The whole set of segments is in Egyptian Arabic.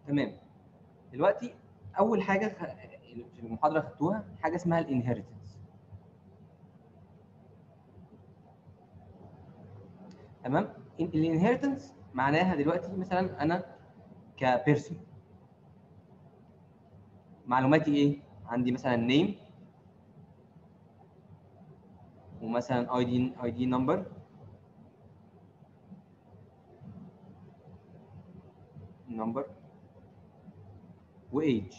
تمام دلوقتي اول حاجه خ- في المحاضره خدتوها حاجه اسمها الانهيرتنس تمام الانهيرتنس معناها دلوقتي مثلا انا كبيرسون معلوماتي ايه عندي مثلا نيم ومثلا اي دي اي دي نمبر نمبر وايج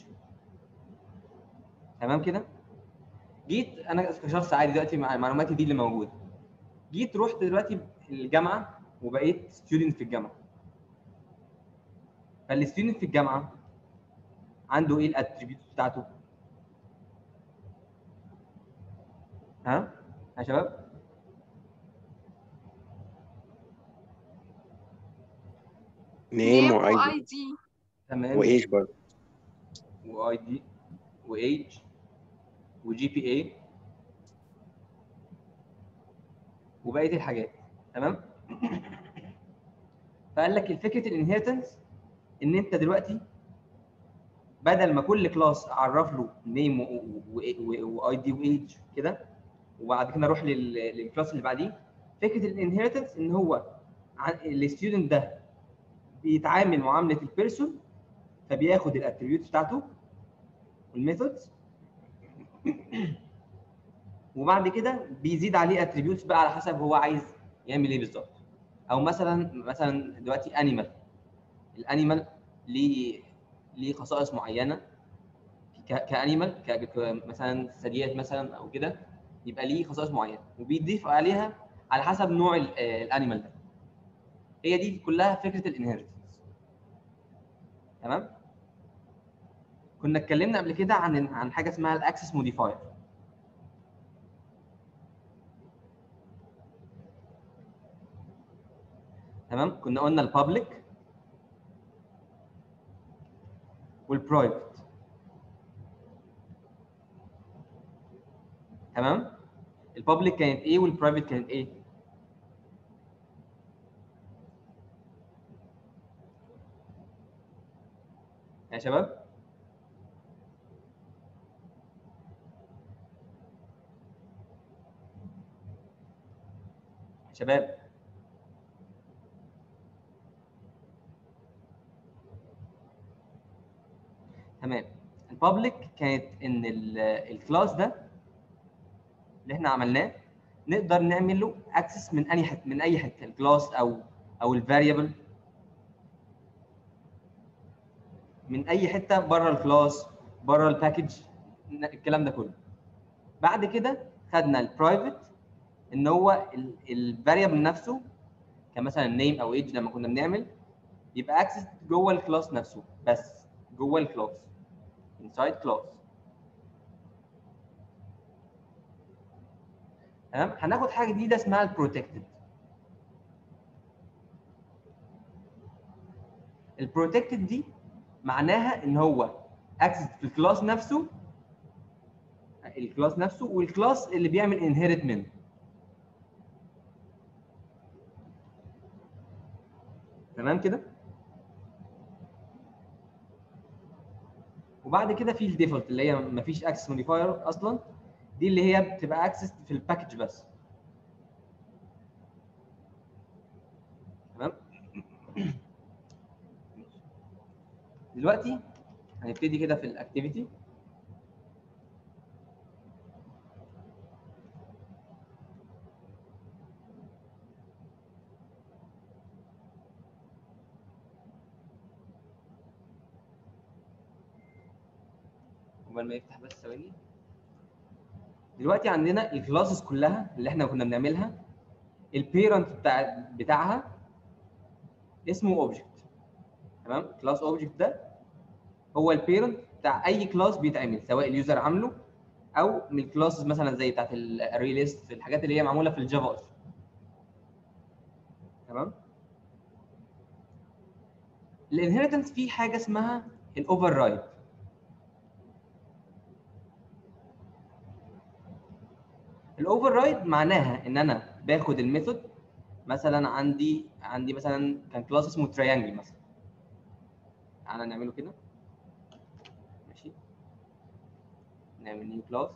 تمام كده جيت انا كشخص عادي دلوقتي مع معلوماتي دي اللي موجوده جيت رحت دلوقتي الجامعه وبقيت ستودنت في الجامعه فالستودنت في الجامعه عنده ايه الاتريبيوتس بتاعته ها يا شباب نيم name واي واي دي تمام وايج برضه واي دي وايج وجي بي اي وبقيه الحاجات تمام فقال لك الفكره الانهيرتنس ان انت دلوقتي بدل ما كل كلاس اعرف له نيم واي دي وايج كده وبعد كده اروح لل- للكلاس اللي بعديه فكره الانهيرتنس ان هو الستودنت ده بيتعامل معامله البيرسون فبياخد الاتريبيوتس بتاعته والميثودز وبعد كده بيزيد عليه اتريبيوتس بقى على حسب هو عايز يعمل ايه بالظبط او مثلا مثلا دلوقتي انيمال الانيمال ليه ليه خصائص معينه ك- كانيمال ك- ك- مثلا ثدييات مثلا او كده يبقى ليه خصائص معينه وبيضيف عليها على حسب نوع ال- آه، الانيمال ده هي دي كلها فكره الانهيرتنس تمام كنا اتكلمنا قبل كده عن عن حاجه اسمها الاكسس موديفاير تمام كنا قلنا البابليك والبرايفت تمام البابليك كانت ايه والبرايفت كانت ايه يا شباب يا شباب تمام البابليك كانت ان ال- الكلاس ده اللي احنا عملناه نقدر نعمل له اكسس من اي حته من اي حته الكلاس او او الفاريبل من اي حته بره الكلاس بره الباكج الكلام ده كله بعد كده خدنا البرايفت ان هو الفاريبل نفسه كمثلا نيم او ايج لما كنا بنعمل يبقى اكسس جوه الكلاس نفسه بس جوه الكلاس inside class تمام هناخد حاجه جديده اسمها البروتكتد البروتكتد دي معناها ان هو اكسس في الكلاس نفسه الكلاس نفسه والكلاس اللي بيعمل انهيرت منه تمام كده وبعد كده في الديفولت اللي هي ما فيش اكسس موديفاير اصلا دي اللي هي بتبقى اكسس في الباكج بس تمام دلوقتي هنبتدي كده في الاكتيفيتي قبل ما يفتح بس ثواني دلوقتي عندنا الكلاسز كلها اللي احنا كنا بنعملها البيرنت بتاع بتاعها اسمه اوبجكت تمام كلاس اوبجكت ده هو البيرنت بتاع اي كلاس بيتعمل سواء اليوزر عامله او من الكلاسز مثلا زي بتاعت الاري ليست الحاجات اللي هي معموله في الجافا اصلا تمام الانهيرتنس فيه حاجه اسمها الاوفر رايد الاوفر رايد معناها ان انا باخد الميثود مثلا عندي عندي مثلا كان كلاس اسمه تريانجل مثلا تعالى نعمله كده ماشي نعمل نيو كلاس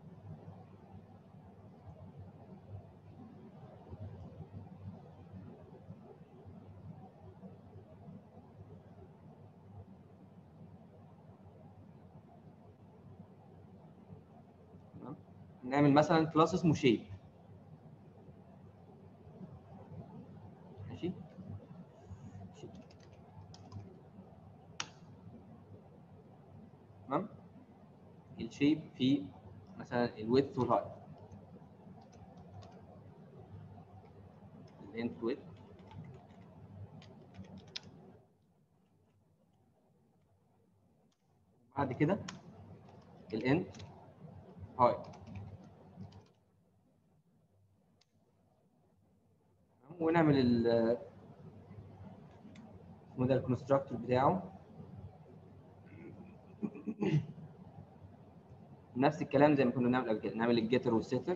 تمام؟ نعمل مثلا كلاس اسمه شيب ماشي shape. تمام الشيب في مثلا الويدث والهايت الانت ويدث بعد كده الانت هايت ونعمل ال اسمه ده الكونستراكتور بتاعه نفس الكلام زي ما كنا بنعمل قبل كده نعمل الجيتر والسيتر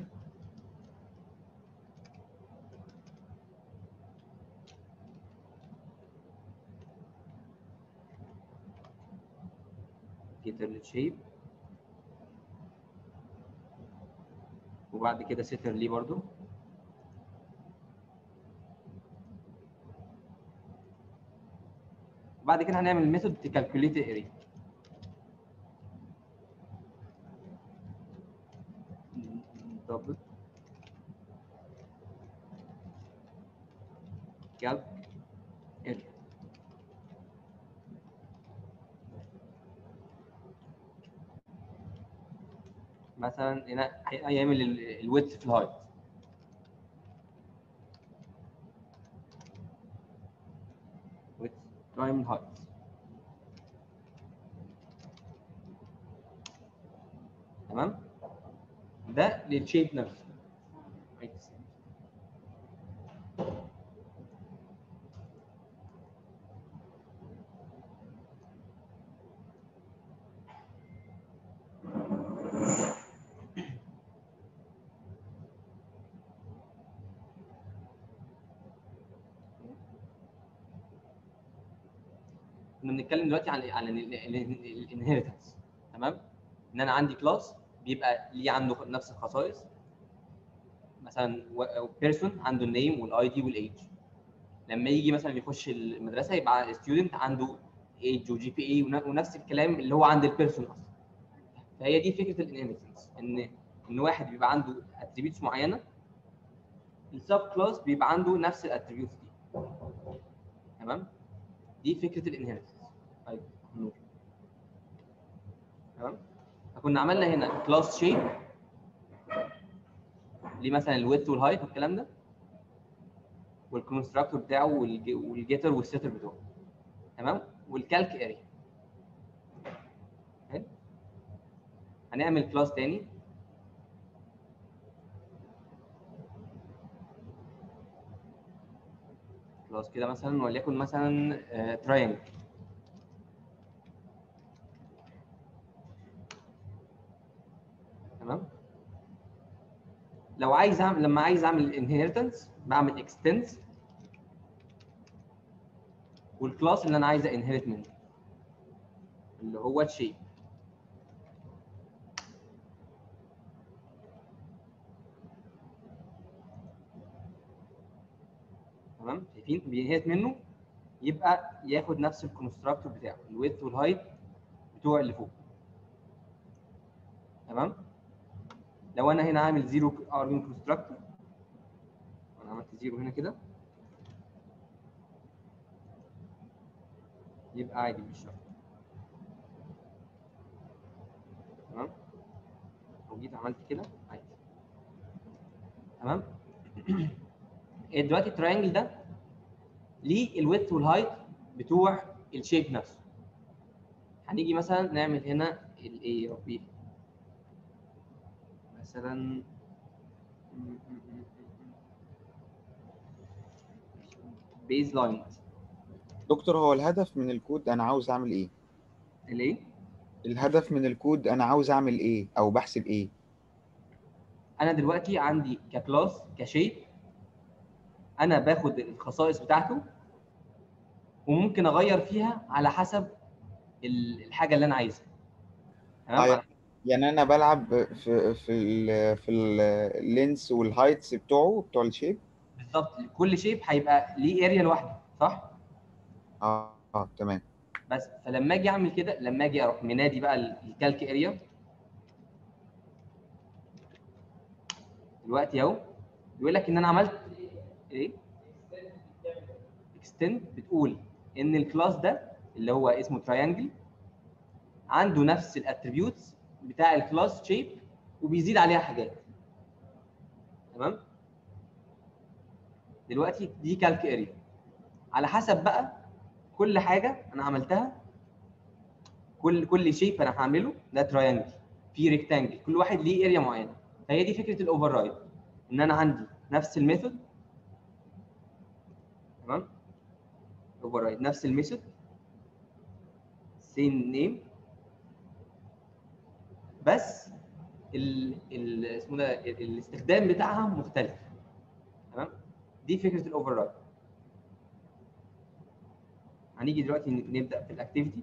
جيتر للشيب وبعد كده سيتر ليه برضو بعد كده هنعمل ميثود تكالكوليت الاريا دبل كالك اريا مثلا هنا هي- هيعمل الويدث في الهايت width prime height تمام ده للشيب نفسه كنا بنتكلم دلوقتي عن عن الانهيرتنس تمام ان انا عندي كلاس بيبقى ليه عنده نفس الخصائص مثلا بيرسون عنده النيم والاي دي والايج لما يجي مثلا يخش المدرسه يبقى ستودنت عنده ايج وجي بي اي ونفس الكلام اللي هو عند البيرسون اصلا فهي دي فكره الانهيرتنس ان ان واحد بيبقى عنده اتريبيوتس معينه السب كلاس بيبقى عنده نفس الاتريبيوتس دي تمام دي فكره الانهيرتنس طيب نور تمام فكنا عملنا هنا كلاس شيب ليه مثلا الويدث والهايت والكلام ده والكونستراكتور بتاعه والج- والجيتر والسيتر بتاعه تمام والكالك اريا حلو هنعمل كلاس تاني كلاس كده مثلا وليكن مثلا تراينجل تمام لو عايز اعمل لما عايز اعمل انهيرتنس بعمل اكستنس والكلاس اللي انا عايز انهيرت منه اللي هو الشيب تمام شايفين بينهيت منه يبقى ياخد نفس الكونستراكتور بتاعه الويدث والهايت بتوع اللي فوق تمام لو انا هنا عامل زيرو ارجن كونستراكتور انا عملت زيرو هنا كده يبقى عادي مش شرط تمام لو جيت عملت كده عادي تمام إيه دلوقتي التراينجل ده ليه الويدث والهايت بتوع الشيب نفسه هنيجي مثلا نعمل هنا الايه يا ربي مثلا بيز لاين دكتور هو الهدف من الكود انا عاوز اعمل ايه الايه الهدف من الكود انا عاوز اعمل ايه او بحسب ايه انا دلوقتي عندي ككلاس كشيب انا باخد الخصائص بتاعته وممكن اغير فيها على حسب ال- الحاجه اللي انا عايزها تمام آه، على- يعني انا بلعب في في ال في اللينس والهايتس بتوعه بتوع الشيب بالظبط كل شيب هيبقى ليه اريا لوحده صح اه اه تمام بس فلما اجي اعمل كده لما اجي اروح منادي بقى ال- الكالك اريا دلوقتي اهو بيقول لك ان انا عملت ايه اكستند بتقول ان الكلاس ده اللي هو اسمه تراينجل عنده نفس الاتريبيوتس بتاع الكلاس شيب وبيزيد عليها حاجات تمام دلوقتي دي كالك اريا على حسب بقى كل حاجه انا عملتها كل كل شيب انا هعمله ده تراينجل في ريكتانجل كل واحد ليه اريا معينه فهي دي فكره الاوفر رايد ان انا عندي نفس الميثود تمام اوفر رايد نفس الميثود سين نيم بس ال ال اسمه ده ال- الاستخدام بتاعها مختلف تمام دي فكره الاوفر رايد هنيجي دلوقتي ن- نبدا في الاكتيفيتي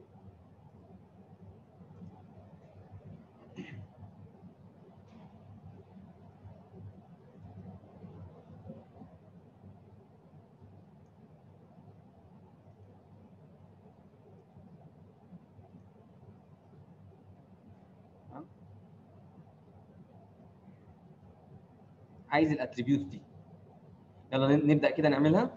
تمام؟ عايز الاتريبيوت دي يلا ن- نبدا كده نعملها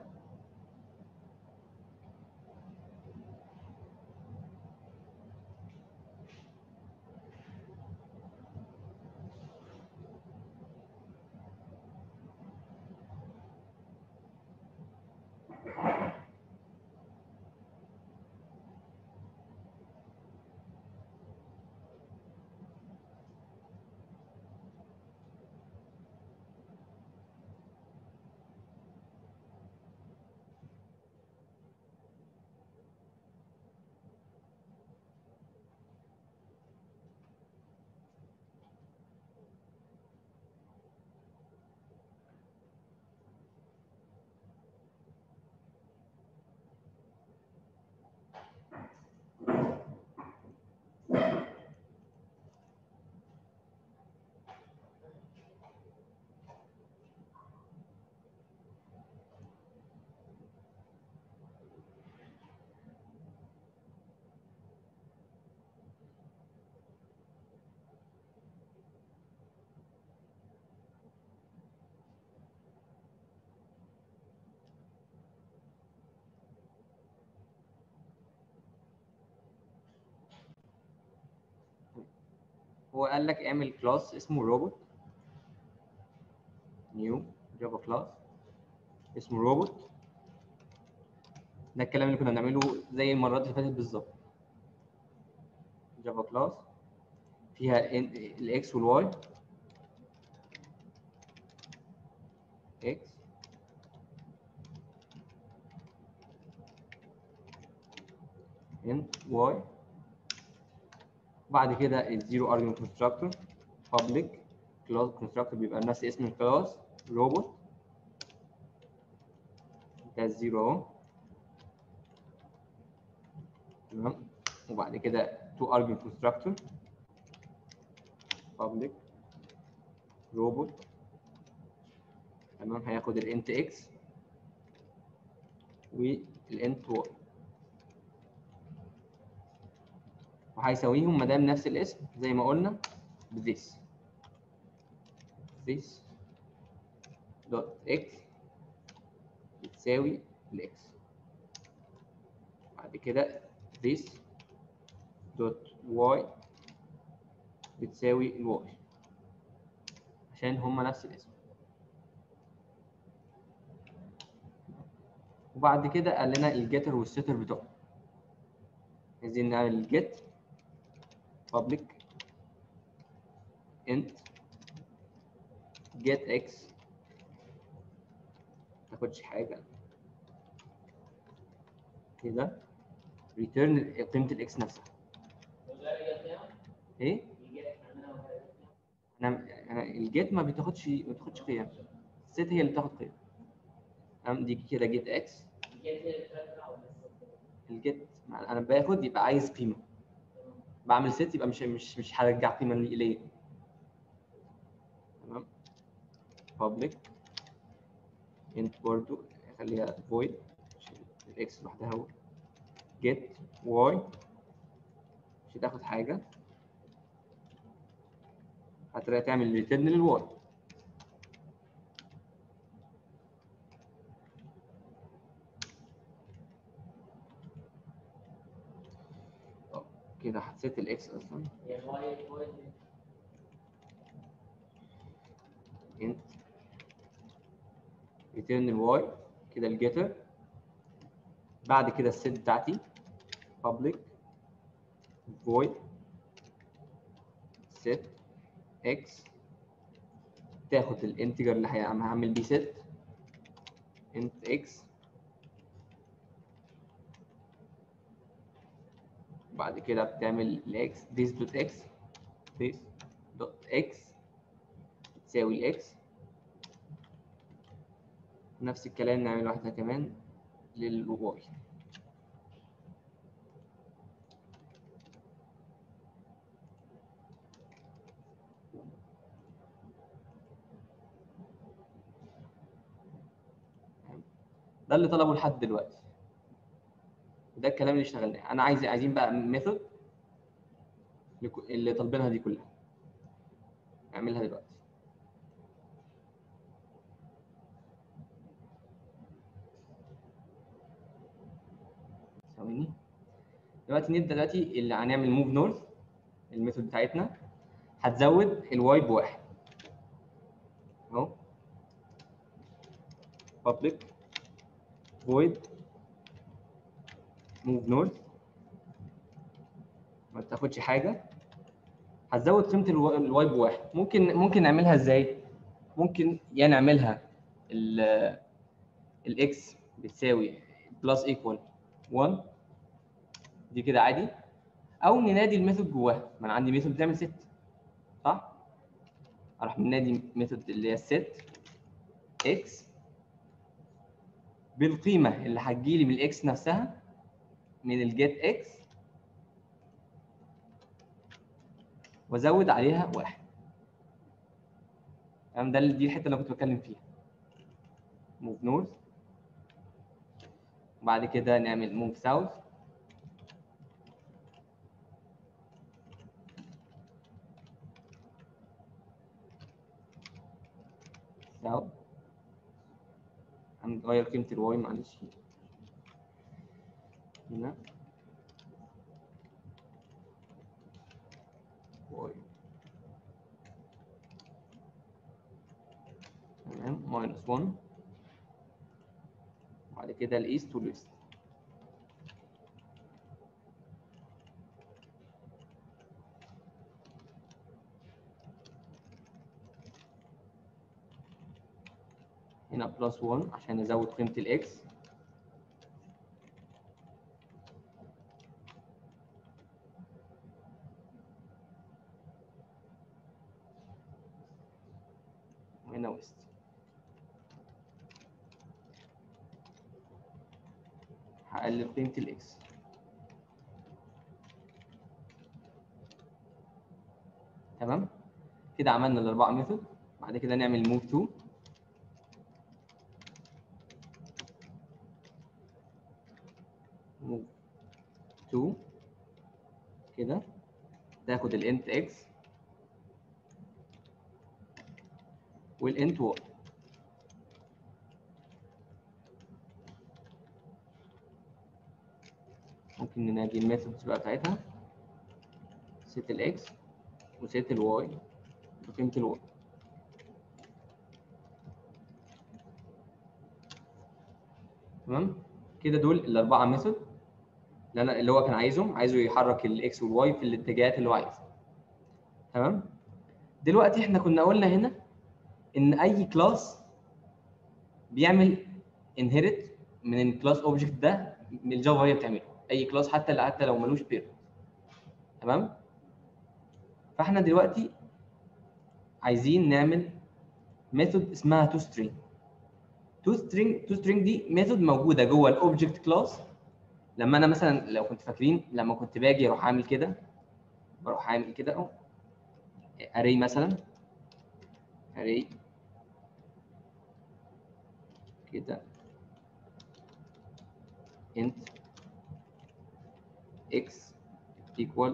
هو قال لك اعمل كلاس اسمه روبوت نيو جافا كلاس اسمه روبوت ده الكلام اللي كنا بنعمله زي المرات اللي فاتت بالظبط جافا كلاس فيها الاكس والواي اكس ان واي بعد كده الزيرو ارجمنت كونستراكتور بابليك كلاس كونستراكتور بيبقى نفس اسم الكلاس روبوت ده الزيرو اهو تمام وبعد كده تو ارجمنت كونستراكتور بابليك روبوت تمام هياخد الانت اكس والانت واي وهيساويهم ما دام نفس الاسم زي ما قلنا ب this this dot x بتساوي الاكس بعد كده this dot y بتساوي الواي عشان هما نفس الاسم وبعد كده قال لنا الجيتر والسيتر بتوعهم عايزين نعمل الجيت public int get x تاخدش حاجة كده return قيمة الاكس نفسها ايه؟ انا انا الجيت ما بتاخدش ما بتاخدش قيم الست هي اللي بتاخد قيم تمام دي كده جيت اكس الجيت انا باخد يبقى عايز قيمه بعمل ست يبقى مش مش مش هرجع قيمه لي- ليا تمام public int برضو خليها void عشان الاكس لوحدها اهو get y مش هتاخد حاجه هتلاقي تعمل ريتيرن للواي طب كده حسيت الاكس اصلا هي الواي واي int return الواي كده الجيتر بعد كده الست بتاعتي public void set x تاخد الانتجر اللي هي- هعمل بيه set int x بعد كده بتعمل ال x this dot x this dot x تساوي الاكس نفس الكلام نعمل واحدة كمان للواي ده اللي طلبه لحد دلوقتي وده الكلام اللي اشتغلناه انا عايز عايزين بقى ميثود اللي طالبينها دي كلها نعملها دلوقتي ثواني دلوقتي نبدا دلوقتي اللي هنعمل موف نورث الميثود بتاعتنا هتزود الواي بواحد اهو public void move north ما تاخدش حاجه هتزود قيمه الوا- الواي بواحد ممكن ممكن نعملها ازاي ممكن يا نعملها ال الاكس بتساوي بلس ايكوال 1 دي كده عادي او ننادي الميثود جواها ما انا عندي ميثود بتعمل ست صح اروح منادي ميثود اللي هي الست اكس بالقيمه اللي هتجيلي من الاكس نفسها من الجيت اكس وازود عليها واحد تمام ده دي الحته اللي أنا كنت بتكلم فيها موف نورث وبعد كده نعمل موف ساوث ساوث هنغير قيمة الواي معلش هنا واي تمام ماينس 1 وبعد كده الايست والويست هنا بلس 1 عشان ازود قيمة الاكس وهنا ويست هقلل قيمة الاكس تمام كده عملنا الأربعة ميثود بعد كده نعمل موف تو موف تو كده تاخد الانت اكس والانت واي ممكن ننادي الميثودز بقى بتاعتها set الاكس وست الواي بقيمة الواي تمام كده دول الأربعة ميثود اللي أنا اللي هو كان عايزهم عايزه يحرك الإكس والواي في الاتجاهات اللي هو عايزها تمام دلوقتي احنا كنا قلنا هنا إن أي كلاس بيعمل inherit من الكلاس اوبجكت ده من الجافا هي بتعمله أي كلاس حتى حتى لو ملوش بير تمام فاحنا دلوقتي عايزين نعمل ميثود اسمها تو سترينج تو سترينج تو سترينج دي ميثود موجوده جوه الاوبجكت كلاس لما انا مثلا لو كنت فاكرين لما كنت باجي اروح اعمل كده بروح اعمل كده اهو اري مثلا اري كده int x equal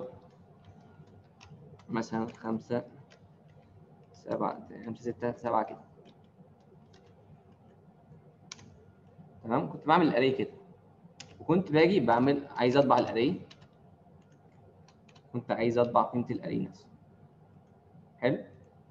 مثلا خمسة سبعة خمسة ستة سبعة كده تمام كنت بعمل الاري كده وكنت باجي بعمل عايز اطبع الاري كنت عايز اطبع قيمة الاري نفسه حلو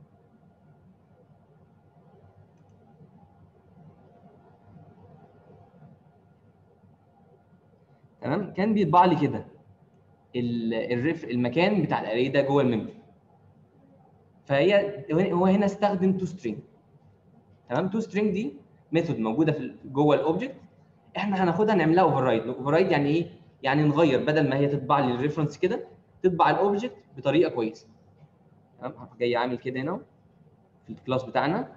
تمام كان بيطبع لي كده ال- الريف المكان بتاع الاري ده جوه الميموري فهي هو هنا استخدم تو سترينج تمام تو سترينج دي ميثود موجوده في ال- جوه الاوبجكت احنا هناخدها نعملها اوفر رايد اوفر رايد يعني ايه يعني نغير بدل ما هي تطبع لي الريفرنس كده تطبع الاوبجكت بطريقه كويسه تمام هروح جاي عامل كده هنا في الكلاس بتاعنا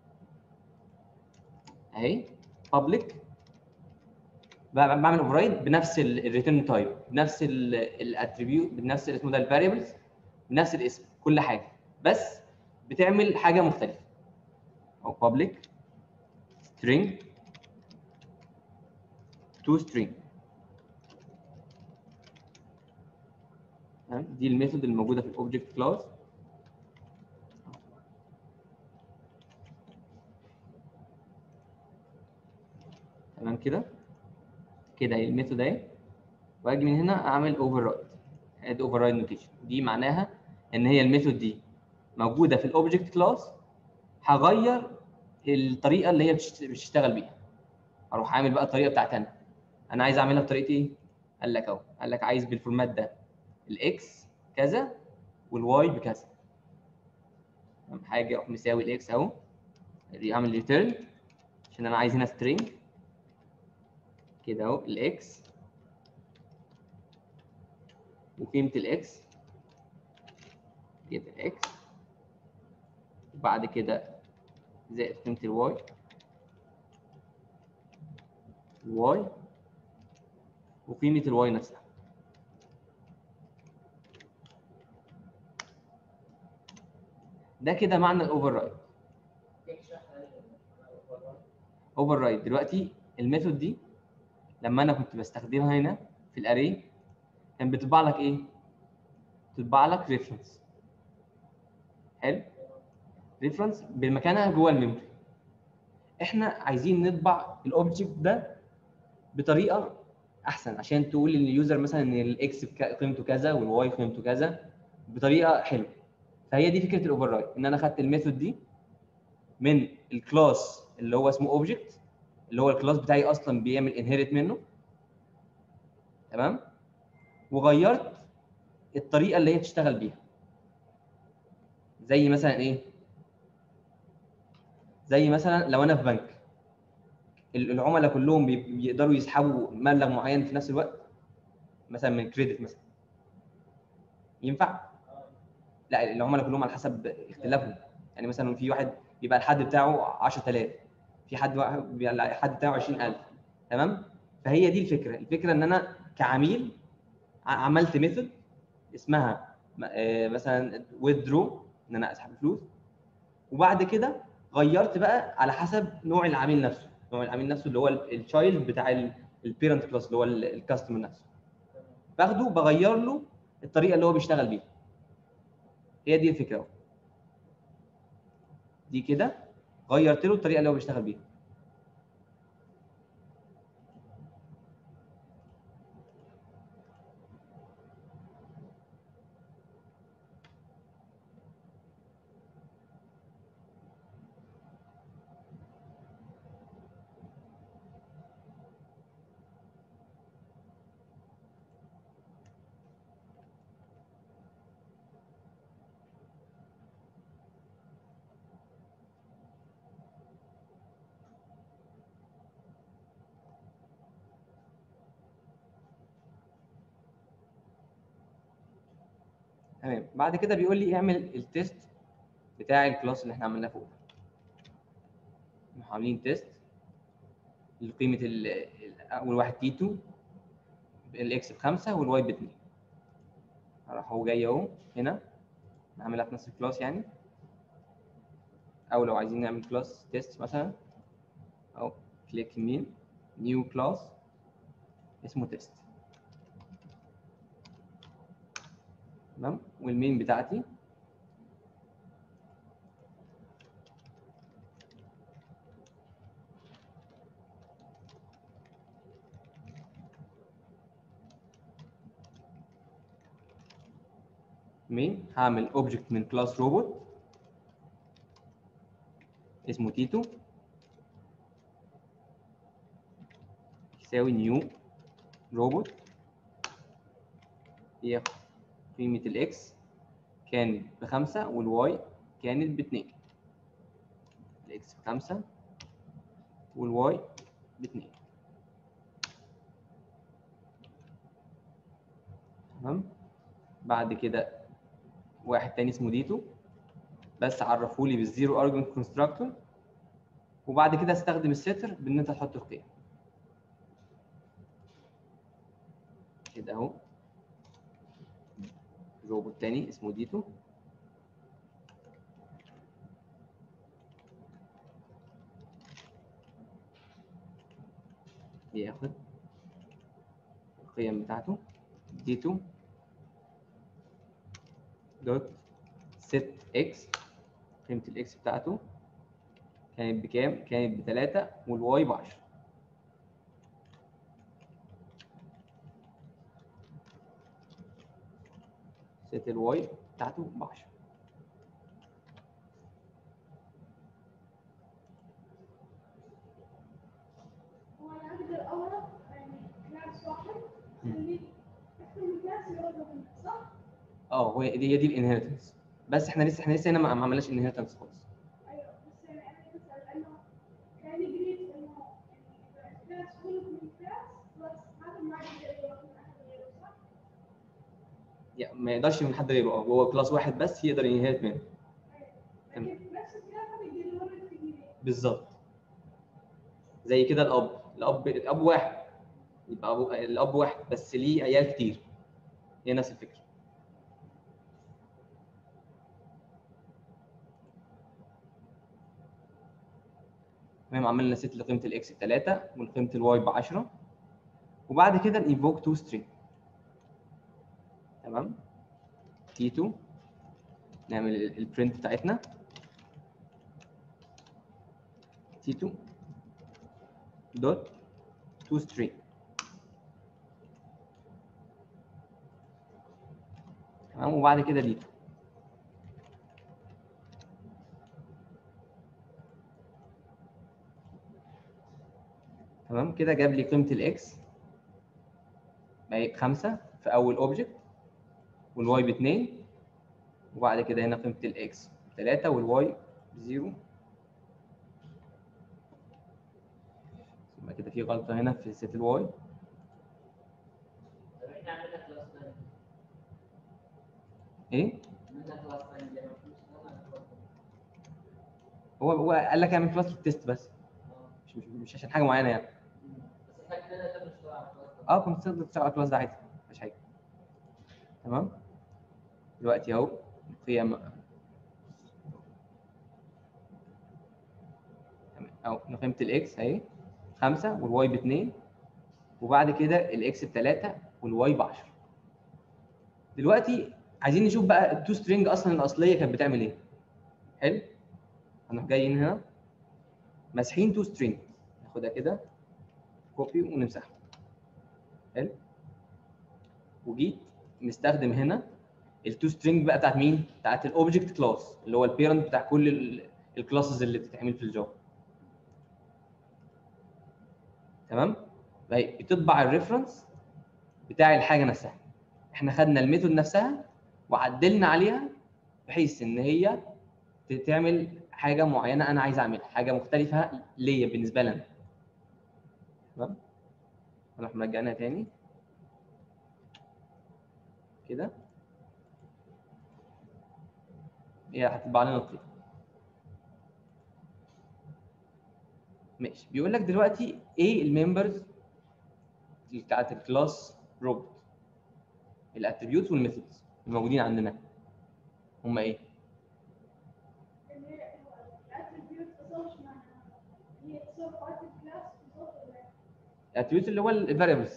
اهي public بقى بعمل اوفر رايد بنفس الريتيرن تايب بنفس الاتريبيوت بنفس اسمه ده الفاريبلز بنفس الاسم كل حاجه بس بتعمل حاجه مختلفه او public string to string تمام دي الميثود الموجوده في الاوبجكت كلاس تمام كده كده هي الميثود اهي واجي من هنا اعمل اوفر رايد اد اوفر رايد نوتيشن دي معناها ان هي الميثود دي موجوده في الاوبجكت كلاس هغير الطريقه اللي هي بتشت- بتشتغل بيها اروح عامل بقى الطريقه بتاعتي انا انا عايز اعملها بطريقه ايه قال لك اهو قال لك عايز بالفورمات ده الاكس كذا والواي بكذا تمام، حاجه اروح مساوي الاكس اهو اعمل ريتيرن عشان انا عايز هنا سترينج كده اهو الاكس وقيمه الاكس كده اكس وبعد كده زائد قيمه الواي الواي وقيمه الواي نفسها ده كده معنى الاوفر رايد اوفر رايد دلوقتي الميثود دي لما انا كنت بستخدمها هنا في الاري كان بتطبع لك ايه بتطبع لك ريفرنس حلو ريفرنس بمكانها جوه الميموري احنا عايزين نطبع الاوبجكت ده بطريقه احسن عشان تقول لليوزر مثلا ان الاكس قيمته كذا والواي قيمته كذا بطريقه حلوه فهي دي فكره الاوفر رايد ان انا خدت الميثود دي من الكلاس اللي هو اسمه اوبجكت اللي هو الكلاس بتاعي اصلا بيعمل انهيرت منه تمام وغيرت الطريقه اللي هي بتشتغل بيها زي مثلا ايه زي مثلا لو انا في بنك ال- العملاء كلهم بي- بيقدروا يسحبوا مبلغ معين في نفس الوقت مثلا من كريدت مثلا ينفع لا العملاء كلهم على حسب اختلافهم يعني مثلا في واحد بيبقى الحد بتاعه 10000 في حد واحد بيبقى الحد بتاعه 20000 تمام فهي دي الفكره الفكره ان انا كعميل ع- عملت ميثود اسمها م- آه، مثلا withdraw ان انا اسحب فلوس وبعد كده غيرت بقى على حسب نوع العميل نفسه نوع العميل نفسه اللي هو التشايلد بتاع البيرنت كلاس اللي هو الكاستمر نفسه باخده بغير له الطريقه اللي هو بيشتغل بيها هي دي الفكره أهو. دي كده غيرت له الطريقه اللي هو بيشتغل بيها تمام بعد كده بيقول لي اعمل التيست بتاع الكلاس اللي احنا عملناه فوق احنا عاملين تيست لقيمه ال- ال- اول واحد تي 2 الاكس بخمسه والواي باتنين راح هو جاي اهو هنا نعملها في نفس الكلاس يعني او لو عايزين نعمل كلاس تيست مثلا او كليك يمين نيو كلاس اسمه تيست تمام والمين بتاعتي مين هعمل اوبجكت من كلاس روبوت اسمه تيتو يساوي نيو روبوت ياخد قيمة الاكس كانت بخمسة والواي كانت باتنين الاكس بخمسة والواي باتنين تمام بعد كده واحد تاني اسمه ديتو بس عرفولي بالزيرو ارجمنت كونستراكتور وبعد كده استخدم الستر بان انت تحط القيم كده اهو روبوت تاني اسمه ديتو بياخد القيم بتاعته ديتو دوت set x قيمة الاكس بتاعته كانت بكام؟ كانت بتلاتة والواي بعشرة set الواي بتاعته بعشرة هو انا اقدر اورق يعني كلاس واحد اللي اكثر من كلاس يورق منه صح؟ اه هو دي هي دي الانهيرتنس بس احنا لسه احنا لسه هنا ما ما عملناش انهيرتنس خالص ايوه بس يعني انا بسال انه كان قريت انه يعني كلاس كله من كلاس بس هذا ما يقدر يورق من احد غيره صح؟ يعني ما يقدرش من حد غيره اه هو كلاس واحد بس يقدر ينهيرت منه لكن نفس الكلاس هذا يقدر يورق في جديد بالظبط زي كده الاب الاب الاب واحد يبقى أبو... الاب واحد بس ليه عيال كتير هي نفس الفكره تمام عملنا ست لقيمه الاكس ب 3 ولقيمه الواي ب 10 وبعد كده نيفوك تو سترينج تمام تي 2 نعمل البرنت بتاعتنا تي 2 دوت تو سترينج تمام وبعد كده دي تمام كده جاب لي قيمه الاكس بقى بخمسة في اول اوبجكت والواي باتنين وبعد كده هنا قيمه الاكس بتلاتة والواي بزيرو يبقى كده في غلطه هنا في ست الواي طب احنا عملنا كلاس تاني ايه عملنا كلاس تاني زي ما كنا اشتغلنا على كلاس تاني. هو هو قال لك اعمل كلاس للتيست بس اه مش مش, مش عشان حاجه معينه يعني مم. بس احنا كده نقدر نشتغل على كلاس تاني. اه كنت تقدر تشتغل على الكلاس ده عادي مفيش حاجه تمام دلوقتي اهو القيم تمام اهو قيمه الاكس اهي 5 والواي ب 2 وبعد كده الاكس ب 3 والواي ب 10 دلوقتي عايزين نشوف بقى التو سترينج اصلا الاصليه كانت بتعمل ايه حلو هنروح جايين هنا ماسحين تو سترينج ناخدها كده كوبي ونمسحها حلو وجيت مستخدم هنا التو سترينج بقى بتاعت مين؟ بتاعت الاوبجكت كلاس اللي هو البيرنت بتاع كل الكلاسز اللي بتتعمل في الجافا تمام؟ فهي بتطبع الريفرنس بتاع الحاجه نفسها احنا خدنا الميثود نفسها وعدلنا عليها بحيث ان هي تعمل حاجه معينه انا عايز اعملها حاجه مختلفه ليا بالنسبه لي انا تمام نروح مرجعينها تاني كده هي هتطبع لنا القيمه ماشي بيقول لك دلوقتي ايه الممبرز بتاعت الكلاس روبوت الاتريبيوتس والميثودز الموجودين عندنا هم ايه اللي هي الاتريبيوت اصلا مش معناها هي تصير بارت الكلاس بالظبط ولا إيه؟ الاتريبيوت اللي هو الفاريبلز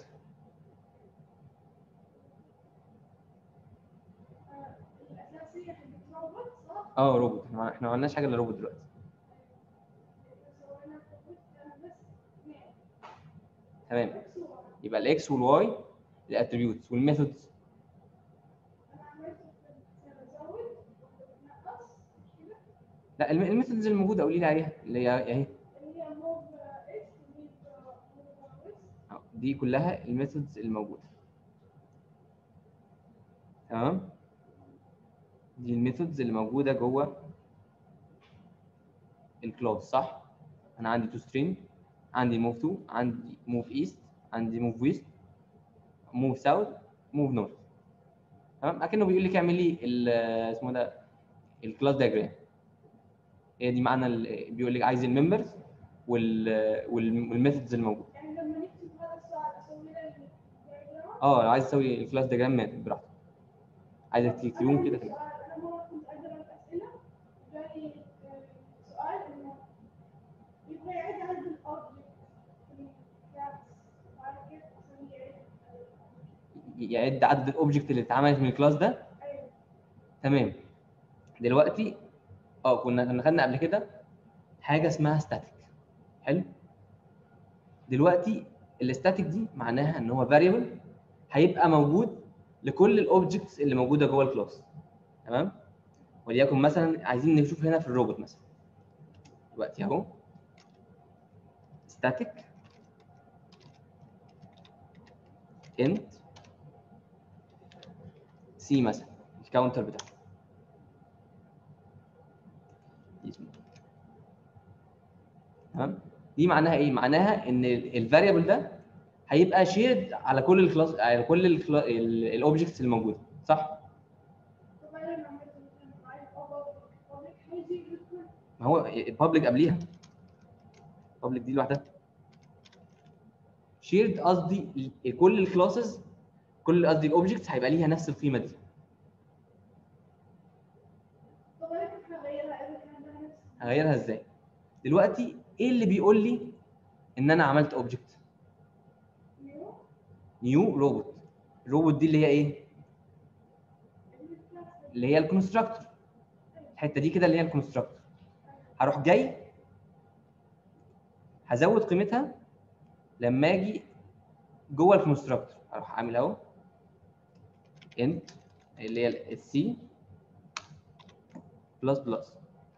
آه، الاساسيه حق روبوت صح؟ اه روبوت احنا ما- احنا ما عملناش حاجه الا روبوت دلوقتي سوينا روبوت كان بس اثنين تمام اكس وواي يبقى الاكس والواي الاتريبيوتس والميثودز انا عملت في ازود نقص مش كده؟ لا الم- الميثودز الموجوده قولي لي عليها اللي هي اهي اللي هي موف اكس وموف موف اكس آه، دي كلها الميثودز الموجوده تمام دي الميثودز اللي موجوده جوه الكلاس صح انا عندي تو سترينج عندي موف تو عندي موف ايست عندي موف ويست موف ساوث موف نورث تمام اكنه بيقول لك اعمل لي ال- اسمه ده الكلاس دياجرام هي دي معنى ال- بيقول لك عايز الممبرز والميثودز الموجوده يعني لما نكتب هذا السؤال اسوي له الدياجرام اه لو عايز تسوي الكلاس دياجرام براحتك عايزك تكتبهم كده تمام انا مره كنت اقرا الاسئله جاني آه، سؤال انه يبغى يعد عدد الاوبجكت في الكلاس وعلى كيف عشان يعد يعد عدد الاوبجكت اللي اتعملت من الكلاس ده ايوه تمام دلوقتي اه كنا كنا خدنا قبل كده حاجه اسمها ستاتيك حلو دلوقتي الستاتيك دي معناها ان هو فاريبل هيبقى موجود لكل الاوبجكتس اللي موجوده جوه الكلاس تمام وليكن مثلا عايزين نشوف هنا في الروبوت مثلا دلوقتي اهو ستاتيك انت سي مثلا الكاونتر بتاعه دي اسمه تمام دي معناها ايه معناها ان الفاريبل ده هيبقى شيرد على كل الكلاس على كل الاوبجكتس الموجوده صح طب انا لما عملت مثلا عايز اوبجكت هيجي يدخل ما هو البابليك قبليها البابليك دي لوحدها شيرد قصدي ال- كل الكلاسز كل قصدي الاوبجكتس هيبقى ليها نفس القيمه دي طب انا كيف هغيرها اذا كان ده نفس هغيرها ازاي دلوقتي ايه اللي بيقول لي ان انا عملت اوبجكت نيو نيو روبوت الروبوت دي اللي هي ايه الكلاس اللي هي الكونستراكتور الحته دي كده اللي هي الكونستراكتور هروح جاي هزود قيمتها لما اجي جوه الكونستراكتور هروح عامل اهو انت اللي هي السي بلس بلس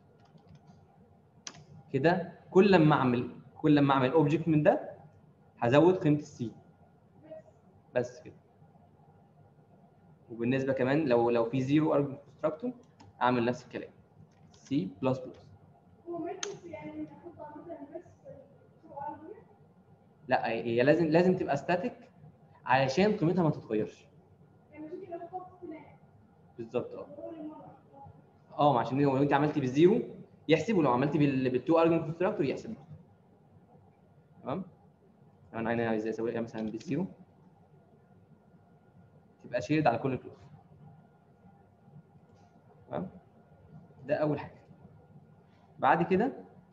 كده كل لما اعمل كل لما اعمل اوبجكت من ده هزود قيمه السي بس كده وبالنسبه كمان لو لو في زيرو ارجمنت كونستراكتور اعمل نفس الكلام سي بلس بلس هو ماتريكس يعني نحطها مثلا بس تو ارجمنت لا هي لازم لازم تبقى ستاتيك علشان قيمتها ما تتغيرش يعني مش كده بحط اثنين بالظبط اه ضروري مره اه ما عشان لو انت عملتي بالزيرو يحسب ولو عملتي بال بالتو ارجمنت كونستراكتور يحسب تمام لو انا عايز اسويها مثلا بالزيرو تبقى شيرد على كل كلوز تمام ده اول حاجه بعد كده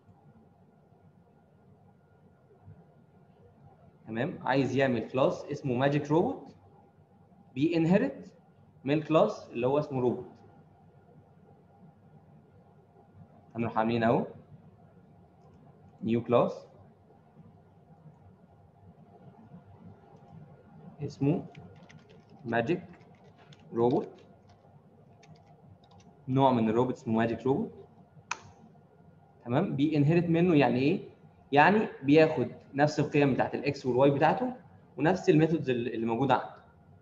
تمام عايز يعمل كلاس اسمه ماجيك روبوت بينهرت من الكلاس اللي هو اسمه روبوت هنروح عاملين اهو نيو كلاس اسمه ماجيك روبوت نوع من الروبوت اسمه ماجيك روبوت تمام بينهرت منه يعني ايه يعني بياخد نفس القيم بتاعت الاكس والواي بتاعته ونفس الميثودز اللي موجوده عنده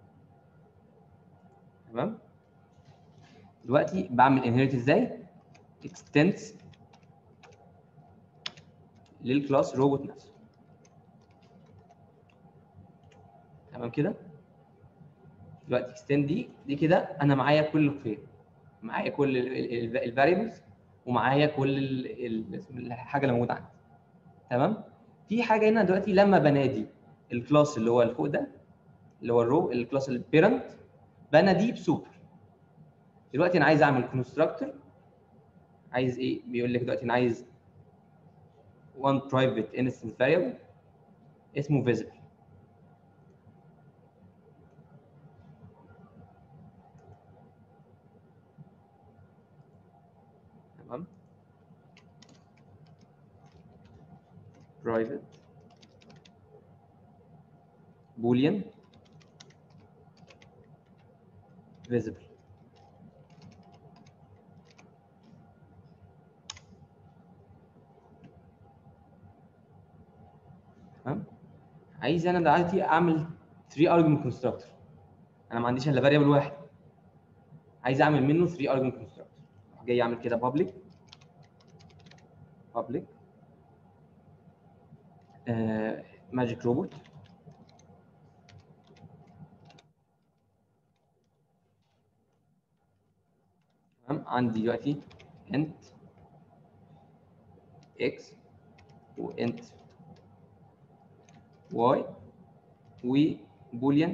تمام دلوقتي بعمل انهيرت ازاي اكستنس للكلاس روبوت نفسه تمام كده دلوقتي اكستند دي دي كده انا معايا كل القيم معايا كل الفاريبلز ومعايا كل ال- ال- الحاجه اللي موجوده عندي تمام في حاجه هنا دلوقتي لما بنادي الكلاس اللي هو اللي فوق ده اللي هو الرو الكلاس البيرنت بناديه بسوبر دلوقتي انا عايز اعمل كونستراكتور عايز ايه بيقول لك دلوقتي انا عايز one private instance variable اسمه visible تمام private boolean visible تمام عايز انا دلوقتي اعمل 3 argument constructor انا ما عنديش الا variable واحد عايز اعمل منه 3 argument constructor جاي اعمل كده public public آه magic robot تمام عندي دلوقتي int x و int y و boolean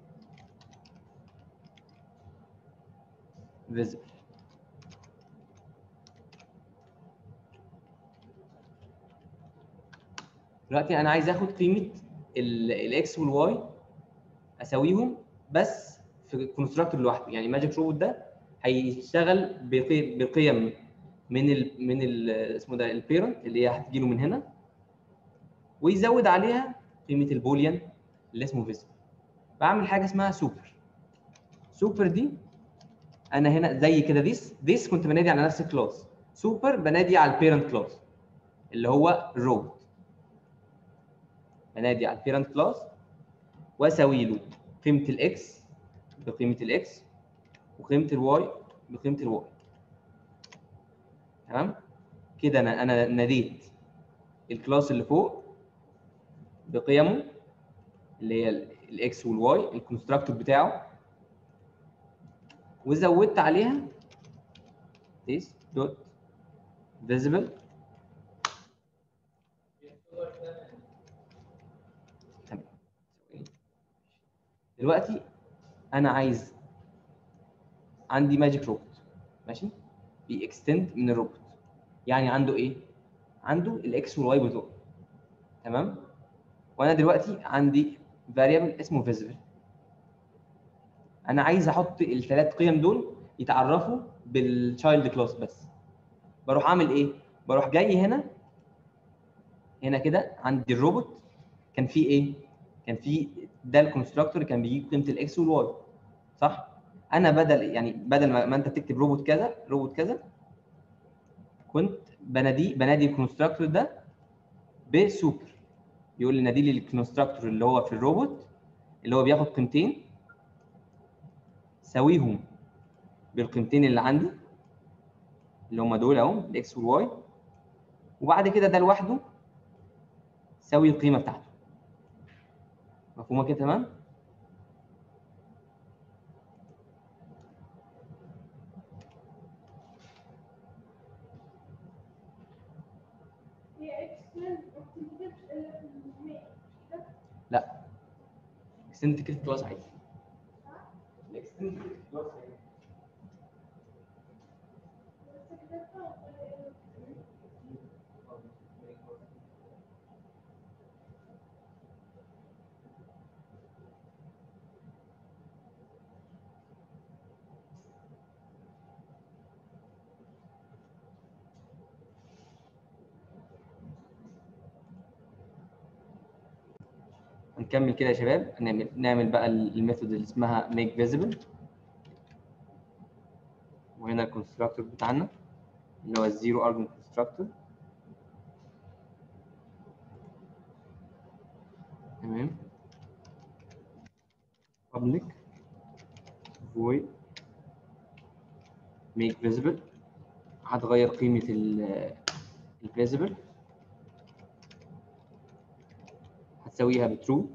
visible دلوقتي انا عايز اخد قيمه الاكس والواي اساويهم بس في الكونستراكتور لوحده يعني ماجيك روبوت ده هيشتغل بقي- بقيم من ال من ال اسمه ده البيرنت اللي هي هتجيله من هنا ويزود عليها قيمه البوليان اللي اسمه فيزيبل بعمل حاجه اسمها سوبر سوبر دي انا هنا زي كده ذيس ذيس كنت بنادي على نفس الكلاس سوبر بنادي على البيرنت كلاس اللي هو الروبوت بنادي على البيرنت كلاس واساوي له قيمه الاكس بقيمه الاكس وقيمه الواي بقيمه الواي تمام كده انا انا ناديت الكلاس اللي فوق بقيمه اللي هي الاكس والواي الكونستراكتور بتاعه وزودت عليها this dot visible تمام دلوقتي انا عايز عندي ماجيك روبوت ماشي بيكستند من الروبوت يعني عنده ايه عنده الاكس والواي بتوعه تمام وانا دلوقتي عندي variable اسمه visible انا عايز احط الثلاث قيم دول يتعرفوا بالتشايلد كلاس بس بروح اعمل ايه بروح جاي هنا هنا كده عندي الروبوت كان فيه ايه كان فيه ده الكونستراكتور اللي كان بيجيب قيمه الاكس والواي صح انا بدل يعني بدل ما ما انت تكتب روبوت كذا روبوت كذا كنت بنادي بنادي الكونستراكتور ده بسوبر يقول لي نادي لي الكونستراكتور اللي هو في الروبوت اللي هو بياخد قيمتين ساويهم بالقيمتين اللي عندي اللي هم دول اهو الاكس والواي وبعد كده ده لوحده ساوي القيمه بتاعته مفهومه كده تمام هي اكستند ما بتنتجش الا في المية كده لا اكستند كريت كلاس عادي الاكستند كريت كلاس عادي بس كتبتها ولا إيه؟ هنكمل كده يا شباب نعمل نعمل بقى الميثود اللي اسمها make visible وهنا الكونستراكتور بتاعنا اللي هو الزيرو ارجمنت كونستراكتور تمام public void make visible هتغير قيمة ال visible هتساويها بترو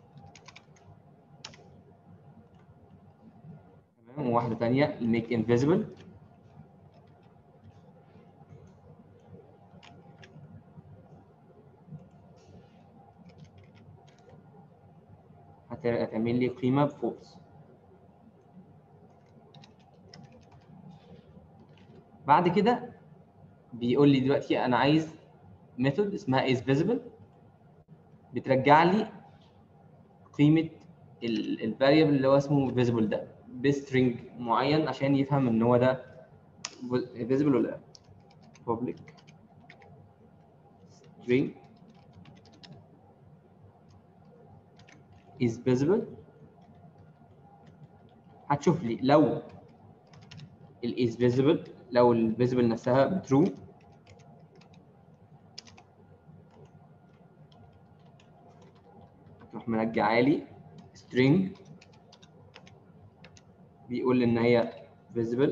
تمام وواحدة تانية make invisible هت هتعمل لي قيمه بفولس بعد كده بيقول لي دلوقتي انا عايز ميثود اسمها is visible بترجع لي قيمه الفاريبل اللي هو اسمه visible ده بسترنج معين عشان يفهم ان هو ده visible ولا لا public string is visible هتشوف لي لو ال is visible لو ال visible نفسها true تروح مرجعها لي string بيقول لي ان هي visible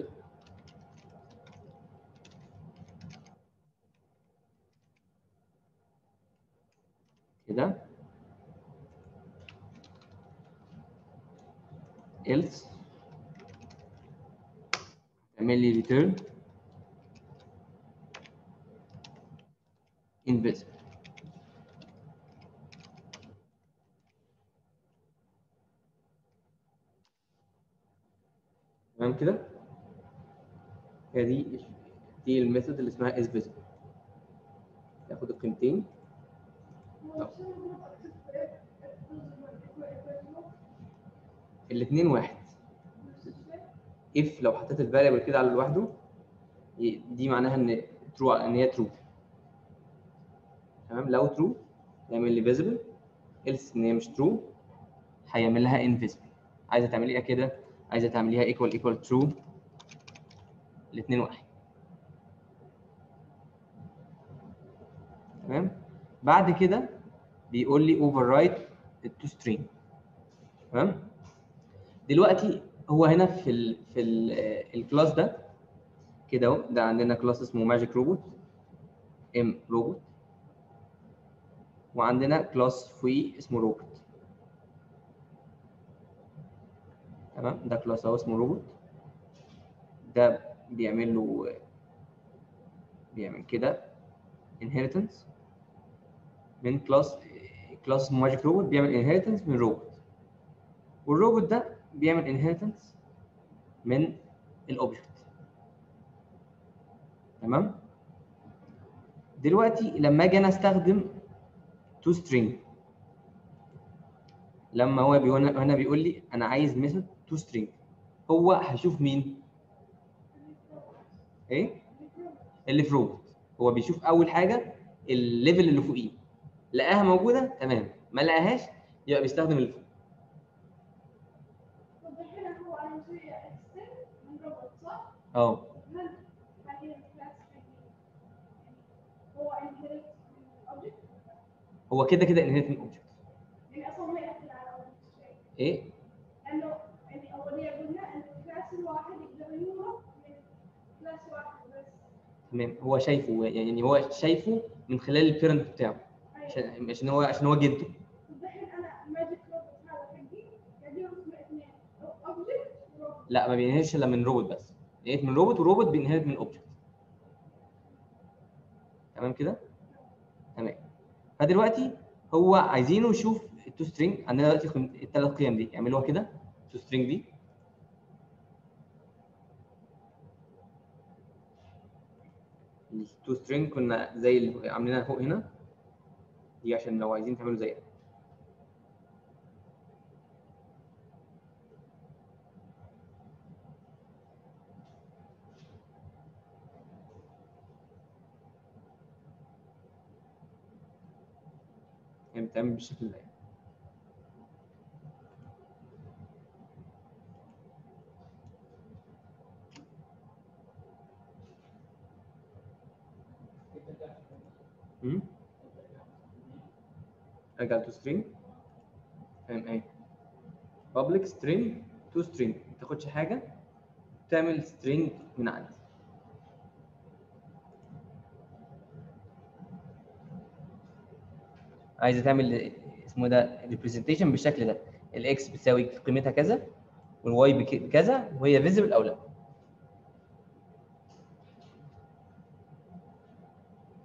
كده else تعمل لي return invisible تمام كده هي دي دي الميثود اللي اسمها is visible تاخد القيمتين الاثنين واحد if لو حطيت الفاريبل كده على لوحده ي- دي معناها ان true ان هي true تمام لو true يعمل لي visible else ان هي مش true هيعمل لها invisible عايزه تعمليها كده عايزه تعمليها equal equal true الاثنين واحد تمام بعد كده بيقول لي override التو string تمام دلوقتي هو هنا في ال في ال الكلاس ده كده اهو ده عندنا كلاس اسمه ماجيك روبوت ام روبوت وعندنا كلاس فوقيه اسمه روبوت تمام ده كلاس اهو اسمه روبوت ده بيعمل له بيعمل كده inheritance من كلاس كلاس اسمه ماجيك روبوت بيعمل inheritance من روبوت والروبوت ده بيعمل inheritance من الاوبجكت تمام دلوقتي لما اجي انا استخدم تو string لما هو بيقول هنا بيقول لي انا عايز ميثود تو string هو هيشوف مين ايه اللي في روبوت هو بيشوف اول حاجه الليفل اللي فوقيه لقاها موجوده تمام ما لقاهاش يبقى بيستخدم اللي فوق طب الحين هو انا مسوي اكستند من روبوت صح؟ اه هل هل هي الكلاس هو انهيرت من الاوبجكت؟ هو كده كده inherit من object يعني اصلا ما ياثر على الاوبجكت شيء ايه لانه يعني اوليه قلنا ان الكلاس الواحد يقدر يهرب من كلاس واحد بس تمام هو شايفه يعني هو شايفه من خلال البيرنت بتاعه عشان عشان هو عشان هو جده طب الحين انا ماجيك روبوت هذا حقي قاعد يهرب من اثنين اوبجكت وروبوت لا ما بينهرش الا من روبوت بس يعني من روبوت وروبوت بينهرت من اوبجكت تمام كده تمام فدلوقتي هو عايزينه يشوف التو سترينج عندنا دلوقتي قيم- الثلاث قيم دي يعملوها كده التو سترينج دي التو سترينج كنا زي اللي عاملينها فوق هنا دي عشان لو عايزين تعملوا زيها يعني بتعمل بالشكل ده امم ارجع تو سترينج فاهم ايه public string to string ما تاخدش حاجه تعمل string من عندي عايزه تعمل اسمه ده representation بالشكل ده الاكس بتساوي قيمتها كذا والواي بكذا وهي visible او لا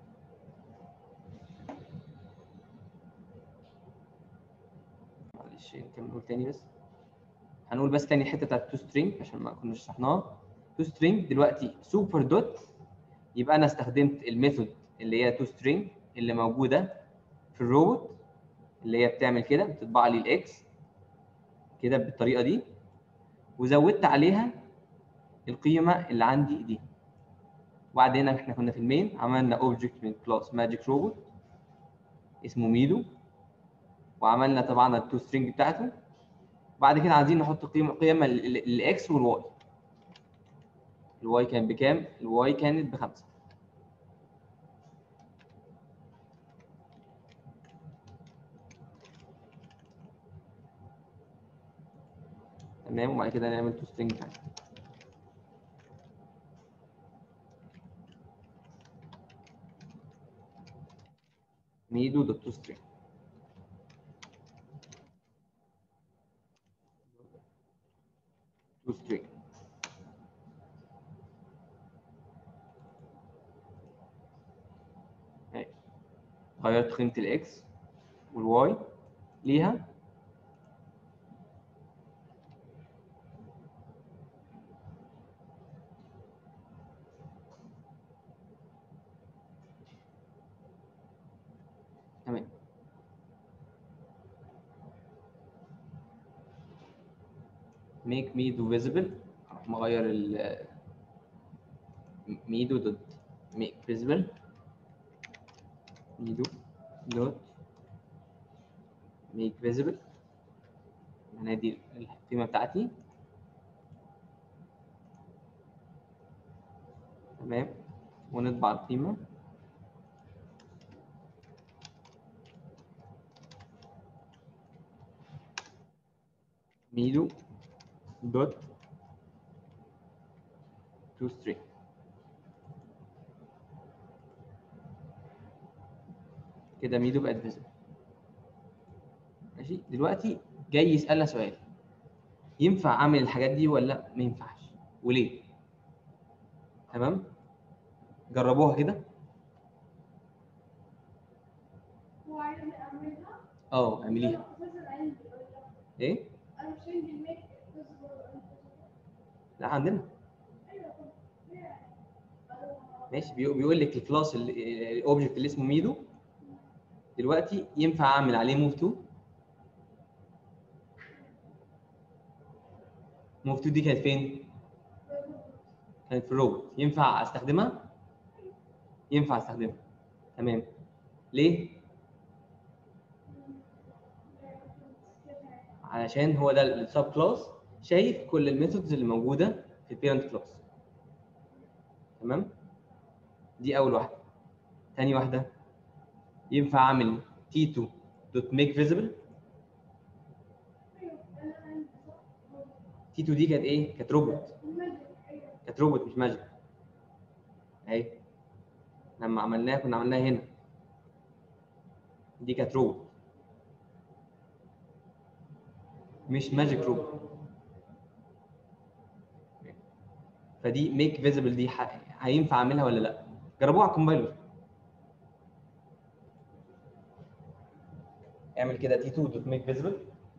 معلش معلش نكمل نقول تاني بس هنقول بس تاني الحته بتاعت تو سترينج عشان ما كناش شرحناها تو سترينج دلوقتي سوبر دوت يبقى انا استخدمت الميثود اللي هي تو سترينج اللي موجوده في الروبوت اللي هي بتعمل كده بتطبع لي الاكس كده بالطريقه دي وزودت عليها القيمه اللي عندي دي وبعدين احنا كنا في المين عملنا اوبجكت من كلاس ماجيك روبوت اسمه ميدو وعملنا طبعا التو سترينج بتاعته بعد كده عايزين نحط قيمه قيم الاكس والواي الواي كان بكام الواي كانت بخمسة تمام وبعد كده نعمل تو سترينج تاني ميدو دوت تو سترينج تو سترينج غيرت قيمة الاكس والواي ليها تمام make ميدو visible اروح مغير ال ميدو دوت make visible ميدو دوت make visible يعني دي القيمة بتاعتي تمام ونطبع القيمة ميدو دوت تو سترينج كده ميدو بقت فيزبل ماشي دلوقتي جاي يسألنا سؤال ينفع اعمل الحاجات دي ولا ما ينفعش وليه تمام جربوها كده هو عايزني اعملها اه اعمليها أنا اساسا عندي ولا ايه انا مش عندي الميك لا عندنا ايوه طب ليه؟ ماشي بيقول بيقول لك الكلاس الاوبجكت اللي اسمه ميدو دلوقتي ينفع اعمل عليه موف تو موف تو دي كانت فين؟ كانت في الروبوت ينفع استخدمها؟ ينفع استخدمها تمام ليه؟ علشان هو ده السب كلاس شايف كل الميثودز اللي موجوده في البيرنت كلاس تمام؟ دي اول واحده تاني واحده ينفع اعمل t2 دوت make visible t2 دي كانت ايه؟ كانت روبوت كانت روبوت مش ماجيك اهي لما عملناها كنا عملناها هنا دي كانت روبوت مش ماجيك روبوت فدي ميك فيزبل دي ح- هينفع اعملها ولا لا جربوها على الكومبايلر اعمل كده تي 2 دوت ميك فيزبل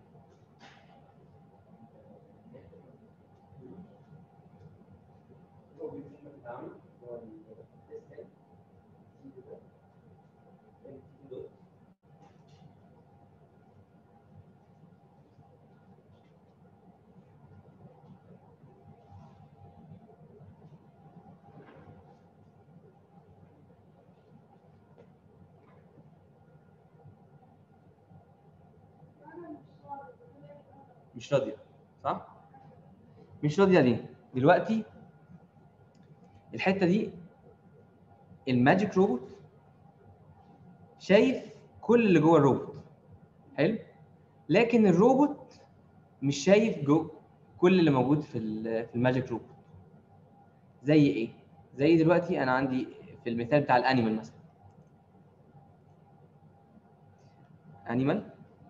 مش راضيه صح؟ مش راضيه ليه؟ دلوقتي الحته دي الماجيك روبوت شايف كل اللي جوه الروبوت حلو؟ لكن الروبوت مش شايف جو كل اللي موجود في ال- في الماجيك روبوت زي ايه؟ زي دلوقتي انا عندي في المثال بتاع الانيمال مثلا انيمال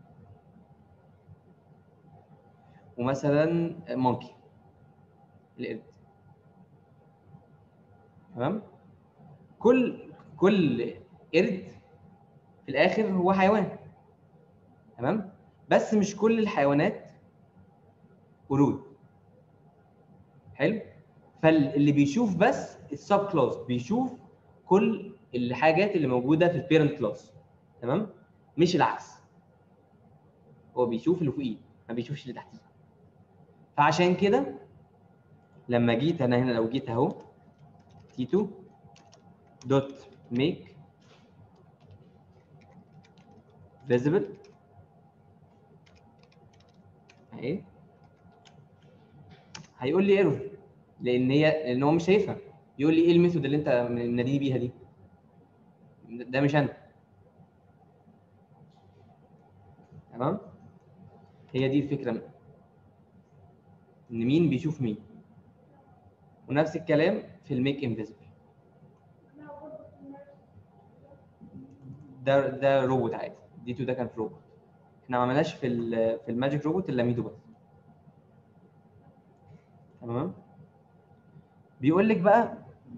ومثلا مونكي القرد تمام كل كل قرد في الاخر هو حيوان تمام بس مش كل الحيوانات قرود حلو فاللي بيشوف بس السب كلاس بيشوف كل الحاجات اللي موجوده في البيرنت كلاس تمام مش العكس هو بيشوف اللي فوقيه ما بيشوفش اللي تحتيه فعشان كده لما جيت انا هنا لو جيت اهو تيتو دوت ميك visible اهي هيقول لي ايرور لان هي لان هو مش شايفها يقول لي ايه الميثود اللي انت مناديني بيها دي ده مش انا تمام هي دي الفكره ان مين بيشوف مين ونفس الكلام في الميك انفيزبل انا برضه في الماجيك ده ده روبوت عادي دي تو ده كان في روبوت احنا ما عملناش في ال في الماجيك روبوت الا ميدو بس تمام بيقول لك بقى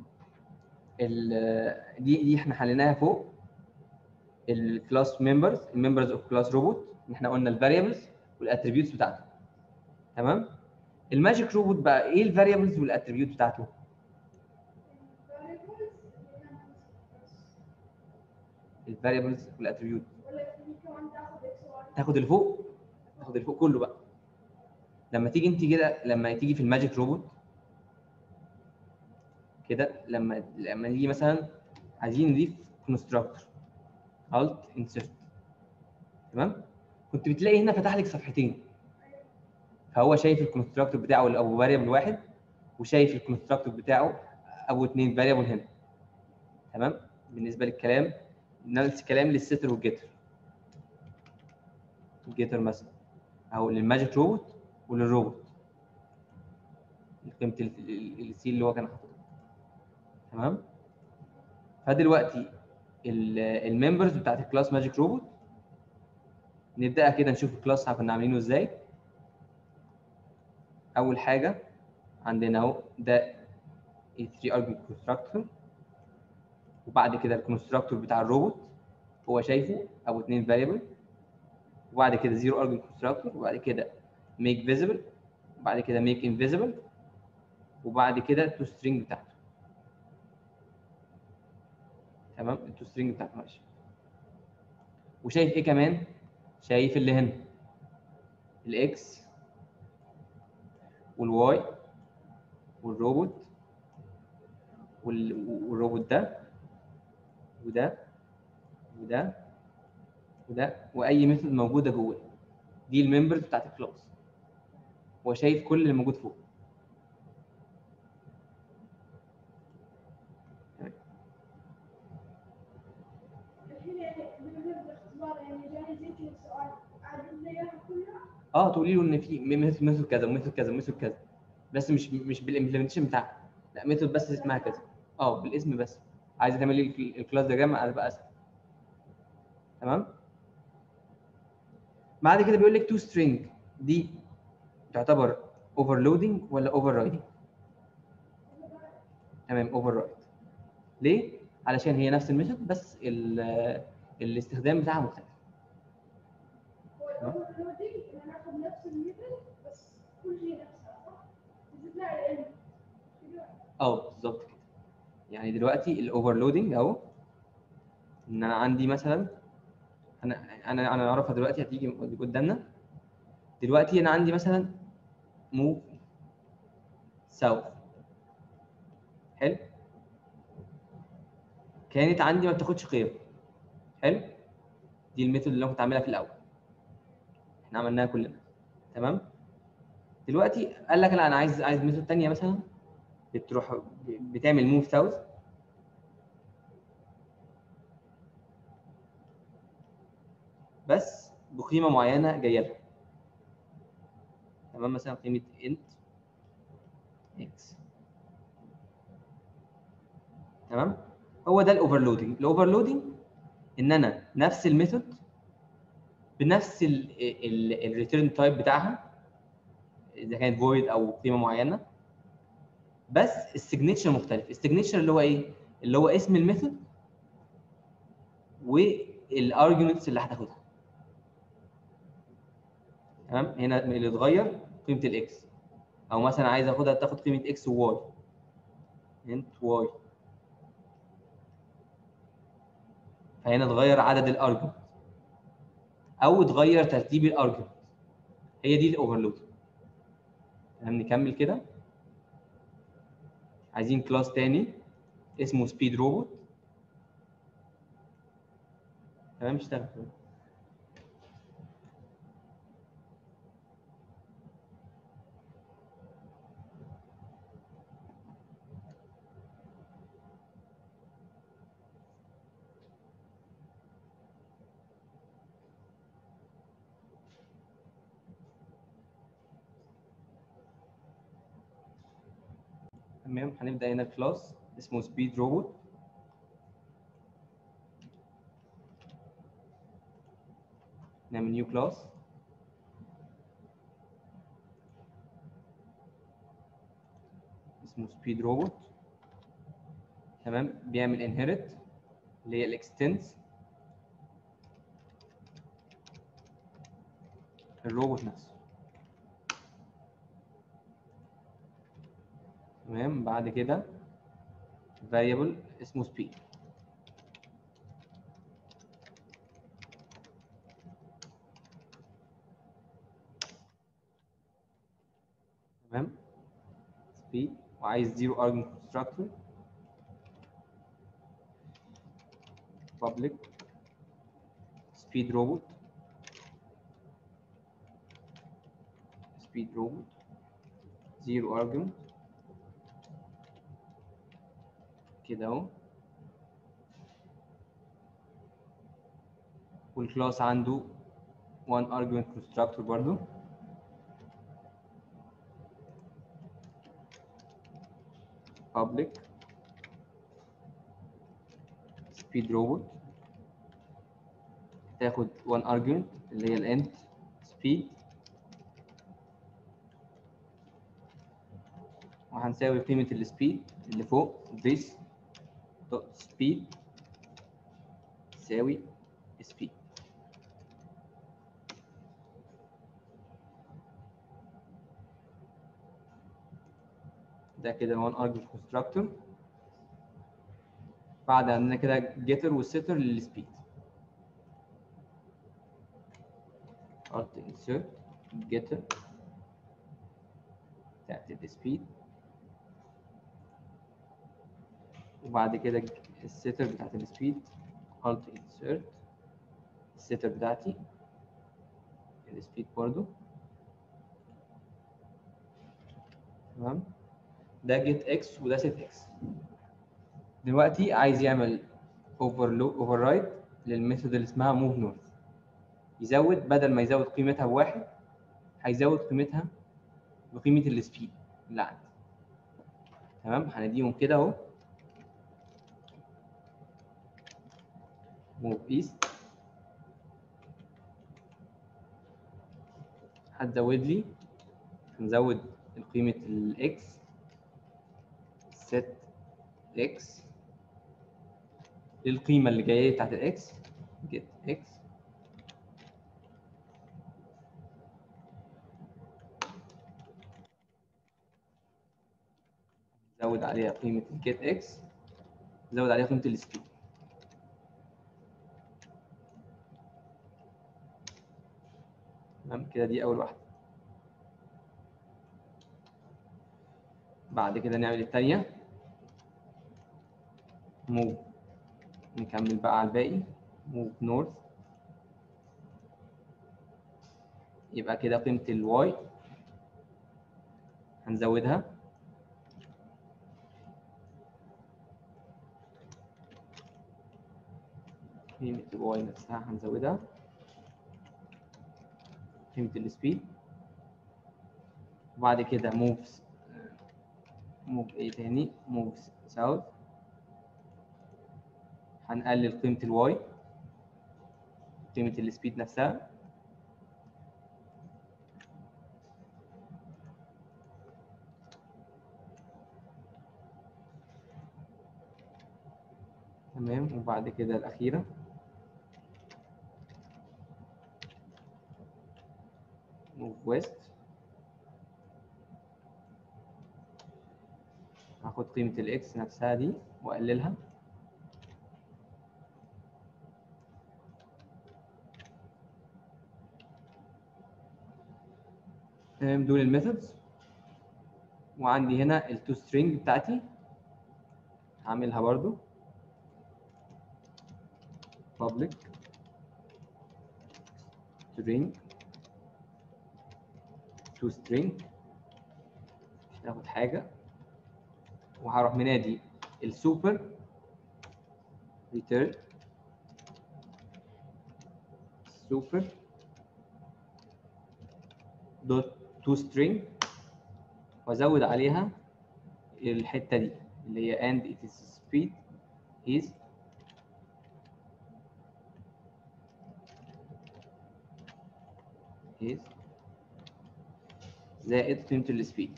ال دي دي احنا حليناها فوق الكلاس ممبرز الممبرز اوف كلاس روبوت احنا قلنا الفاريبلز والاتريبيوتس بتاعته تمام الماجيك روبوت بقى ايه الفاريبلز والاتريبيوت بتاعته variables اللي انا بس الفاريبلز والاتريبيوت ولا في كمان تاخد اكس واي تاخد اللي فوق تاخد اللي فوق كله بقى لما تيجي انت كده لما تيجي في الماجيك روبوت كده لما لما نيجي مثلا عايزين نضيف كونستراكتور الت انسرت تمام كنت بتلاقي هنا فتح لك صفحتين فهو شايف الكونستراكتور بتاعه اللي ابو فاريبل واحد وشايف الكونستراكتور بتاعه ابو اثنين فاريبل هنا تمام بالنسبه للكلام نفس الكلام للستر والجيتر الجيتر مثلا او للماجيك روبوت وللروبوت قيمه السي اللي هو كان حاططها تمام فدلوقتي الممبرز بتاعت الكلاس ماجيك روبوت نبدأ كده نشوف الكلاس كنا عاملينه ازاي اول حاجه عندنا اهو ده 3 arg constructor وبعد كده الكونستراكتور بتاع الروبوت هو شايفه او اتنين variable وبعد كده زيرو arg constructor وبعد كده make visible وبعد كده make invisible وبعد كده تو string بتاعته تمام التو string بتاعته ماشي وشايف ايه كمان شايف اللي هنا الاكس والواي والروبوت وال- والروبوت ده وده وده وده واي ميثود موجوده جواه دي الممبرز بتاعت الكلاس هو شايف كل اللي موجود فوق الحين يعني بالنسبه للاختبار يعني جاني زي كذا سؤال اعدل لي اياها كلها اه تقولي له ان في ميثود ميثود كذا وميثود كذا وميثود كذا بس مش مش بالامبلمنتيشن بتاعها لا ميثود بس اسمها كذا اه بالاسم بس عايزه تعمل لي الكلاس دياجرام هتبقى اسهل تمام بعد كده بيقول لك تو سترينج دي تعتبر اوفرلودنج ولا اوفر رايدنج تمام اوفر رايد ليه علشان هي نفس الميثود بس ال- الاستخدام بتاعها مختلف هو الاوفرلودنج ان انا اخذ نفس الميثود بس كل شيء نفسه صح؟ زدت لها الان كده اه بالظبط كده يعني دلوقتي الاوفرلودنج اهو ان انا عندي مثلا انا انا انا اعرفها دلوقتي هتيجي قدامنا دلوقتي انا عندي مثلا موف ساوث حلو كانت عندي ما بتاخدش قيم حلو دي الميثود اللي انا كنت عاملها في الاول احنا عملناها كلنا تمام دلوقتي قال لك لا انا عايز عايز ميثود ثانيه مثلا بتروح بتعمل موف ساوث بس بقيمه معينه جايه لها تمام مثلا قيمه انت اكس تمام هو ده الاوفرلودنج الاوفرلودنج ان انا نفس الميثود بنفس الريتيرن تايب بتاعها اذا كانت فويد او قيمه معينه بس السيجنتشر مختلف السيجنتشر اللي هو ايه اللي هو اسم الميثود والارجيومنتس اللي هتاخدها تمام هنا اللي اتغير قيمه الاكس او مثلا عايز اخدها تاخد قيمه اكس وواي انت واي فهنا اتغير عدد الارجمنت او اتغير ترتيب الارجمنت هي دي الاوفرلود تمام نكمل كده عايزين كلاس تاني اسمه سبيد روبوت تمام اشتغل تمام هنبدا هنا كلاس اسمه سبيد روبوت نعمل نيو كلاس اسمه سبيد روبوت تمام بيعمل انهيرت اللي هي الاكستنس الروبوت نفسه تمام بعد كده variable اسمه speed تمام speed وعايز zero argument constructor public speed robot speed robot zero argument كده اهو والكلاس عنده one argument constructor برضو public speed robot تاخد one argument اللي هي الانت speed وهنساوي قيمة السبيد اللي فوق this dot speed تساوي speed ده كده one argument constructor بعد عندنا كده getter والsetter للسبيد alt insert getter بتاعت السبيد وبعد كده السيتر بتاعت السبيد alt insert السيتر بتاعتي السبيد برضو تمام ده جيت اكس وده سيت اكس دلوقتي عايز يعمل اوفرلو اوفر رايد للميثود اللي اسمها موف نورث يزود بدل ما يزود قيمتها بواحد هيزود قيمتها بقيمه السبيد اللي عندي تمام هنديهم كده اهو موف ايست هتزود لي هنزود قيمة الاكس set اكس للقيمة اللي جاية بتاعت الاكس get اكس زود عليها قيمة get اكس زود عليها قيمة السبيد تمام كده دي اول واحده بعد كده نعمل الثانيه موف نكمل بقى على الباقي موف نورث يبقى كده قيمه الواي هنزودها قيمه الواي نفسها هنزودها قيمة السبيد وبعد كده موف موف ايه تاني موف ساوث هنقلل قيمة الواي قيمة السبيد نفسها تمام وبعد كده الأخيرة move west هاخد قيمة الاكس نفسها دي واقللها تمام دول الميثودز وعندي هنا التو سترينج بتاعتي هعملها برضو public string to string مش هاخد حاجة وهروح منادي السوبر return super دوت to string وازود عليها الحتة دي اللي هي and it is speed is is زائد قيمة السبيد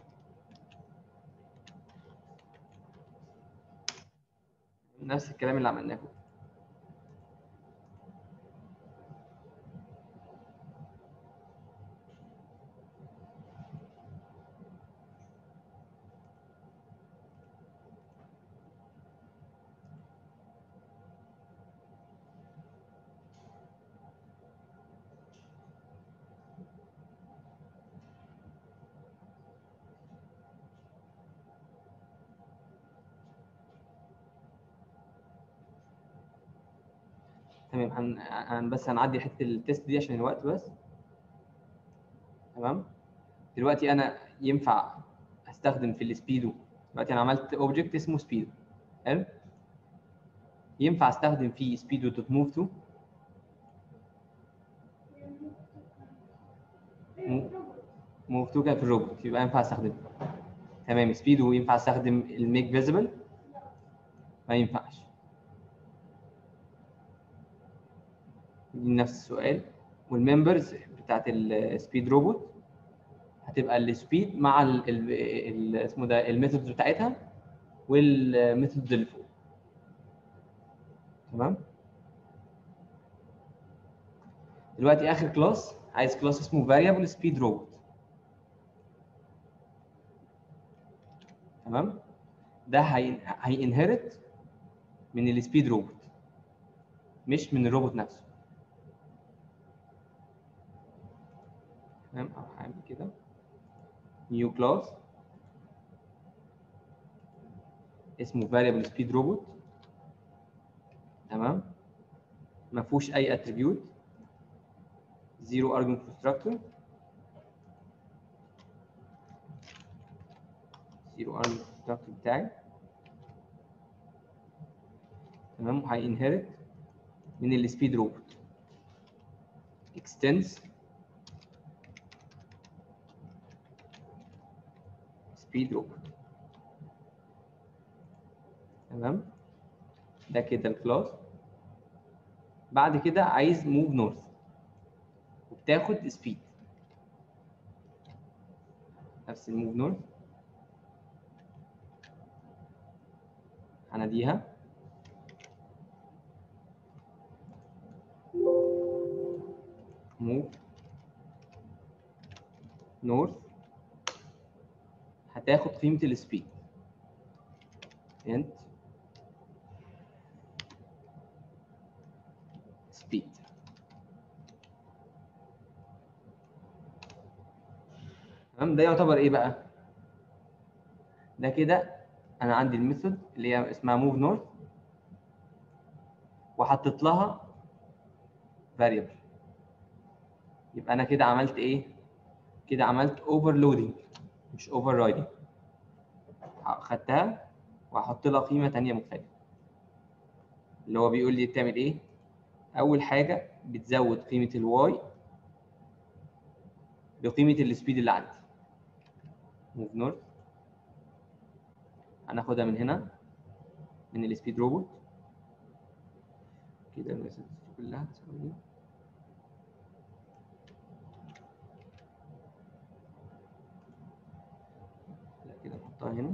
نفس الكلام اللي عملناه تمام هن... هن بس هنعدي حته التست دي عشان الوقت بس تمام دلوقتي انا ينفع استخدم في السبيدو دلوقتي انا عملت اوبجكت اسمه سبيدو حلو ينفع استخدم فيه سبيدو دوت موف تو موف تو كان في الروبوت يبقى ينفع استخدمه تمام سبيدو ينفع استخدم الميك فيزيبل ما ينفعش دي نفس السؤال والممبرز بتاعت السبيد روبوت هتبقى السبيد مع ال ال ال اسمه ده الميثودز بتاعتها والميثودز اللي فوق تمام دلوقتي اخر كلاس عايز كلاس اسمه variable speed robot تمام ده هي هينهرت من السبيد روبوت مش من الروبوت نفسه تمام اروح اعمل كده نيو كلاس اسمه variable speed robot تمام ما فيهوش اي اتريبيوت زيرو argument constructor زيرو argument constructor بتاعي تمام وهينهرت من السبيد روبوت extends speed robot تمام ده كده الكلاس بعد كده عايز move north وبتاخد سبيد نفس الموف نورث هناديها موف نورث هتاخد قيمة السبيد انت سبيد تمام ده يعتبر ايه بقى ده كده انا عندي الميثود اللي هي اسمها موف نورث وحطيت لها variable يبقى انا كده عملت ايه كده عملت overloading مش overriding خدتها وهحط لها قيمه ثانيه مختلفه اللي هو بيقول لي بتعمل ايه اول حاجه بتزود قيمه الواي بقيمه السبيد اللي عندي موف نورث هناخدها من هنا من السبيد روبوت كده المسج كلها ثواني لا كده نحطها هنا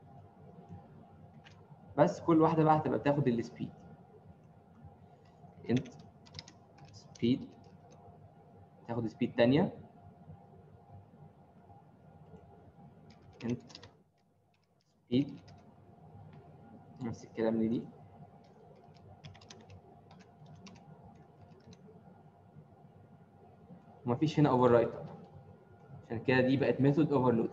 بس كل واحده بقى هتبقى بتاخد السبيد انت سبيد تاخد سبيد تانية انت سبيد نفس الكلام دي ومفيش هنا اوفر رايت عشان كده دي بقت ميثود اوفرلود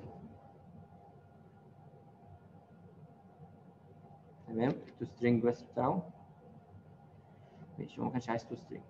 تمام تو سترينج بس بتاعه ماشي هو ما كانش عايز تو سترينج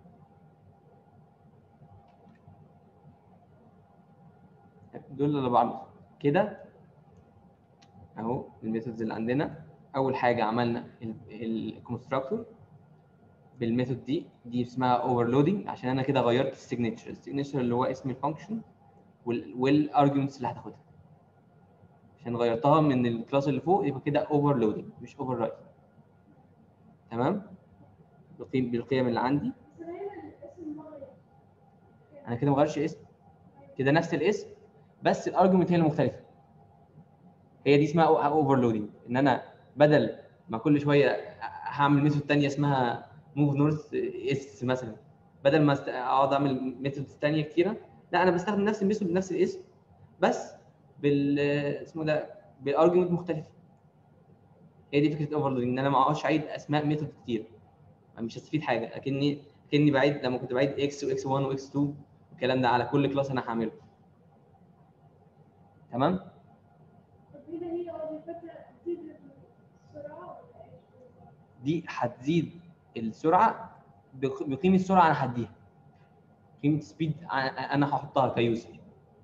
دول اللي بعض كده اهو الميثودز اللي عندنا اول حاجه عملنا الكونستراكتور بالميثود دي دي اسمها اوفرلودنج عشان انا كده غيرت السيجنتشر السيجنتشر اللي هو اسم الفانكشن والارجيومنتس اللي هتاخدها عشان غيرتها من الكلاس اللي فوق يبقى كده اوفرلودنج مش اوفر رايت تمام بالقيم بالقيم اللي عندي بس أنا هنا الاسم مغير انا كده ما غيرش اسم كده نفس الاسم بس الارجيومنت هي اللي مختلفه هي دي اسمها اوفرلودنج ان انا بدل ما كل شويه هعمل ميثود ثانيه اسمها موف نورث اس مثلا بدل ما است- اقعد اعمل ميثودز ثانيه كتيره لا انا بستخدم نفس الميثود بنفس الاسم بس بال اسمه ده بالارجيومنت مختلف هي دي فكره اوفرلودنج ان انا ما اقعدش اعيد اسماء ميثود كتير مش هستفيد حاجه اكني اكني بعيد لما كنت بعيد اكس واكس 1 واكس 2 الكلام ده على كل كلاس انا هعمله تمام طب هنا هي وظيفتها تزيد السرعة ولا ايش؟ دي هتزيد السرعه بق- بقيمه السرعه انا هديها قيمه سبيد انا هحطها كيوزر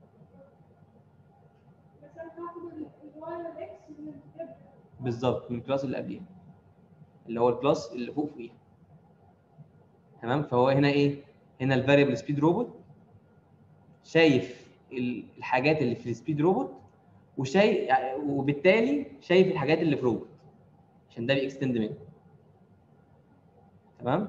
بس انا هاخد الواي والاكس من الجبل بالظبط من الكلاس اللي قبليها اللي هو الكلاس اللي فوق فوقيها تمام فهو هنا ايه هنا الفاريبل سبيد روبوت شايف ال- الحاجات اللي في السبيد روبوت وشايف وبالتالي شايف الحاجات اللي في روبوت عشان ده بيكستند منه تمام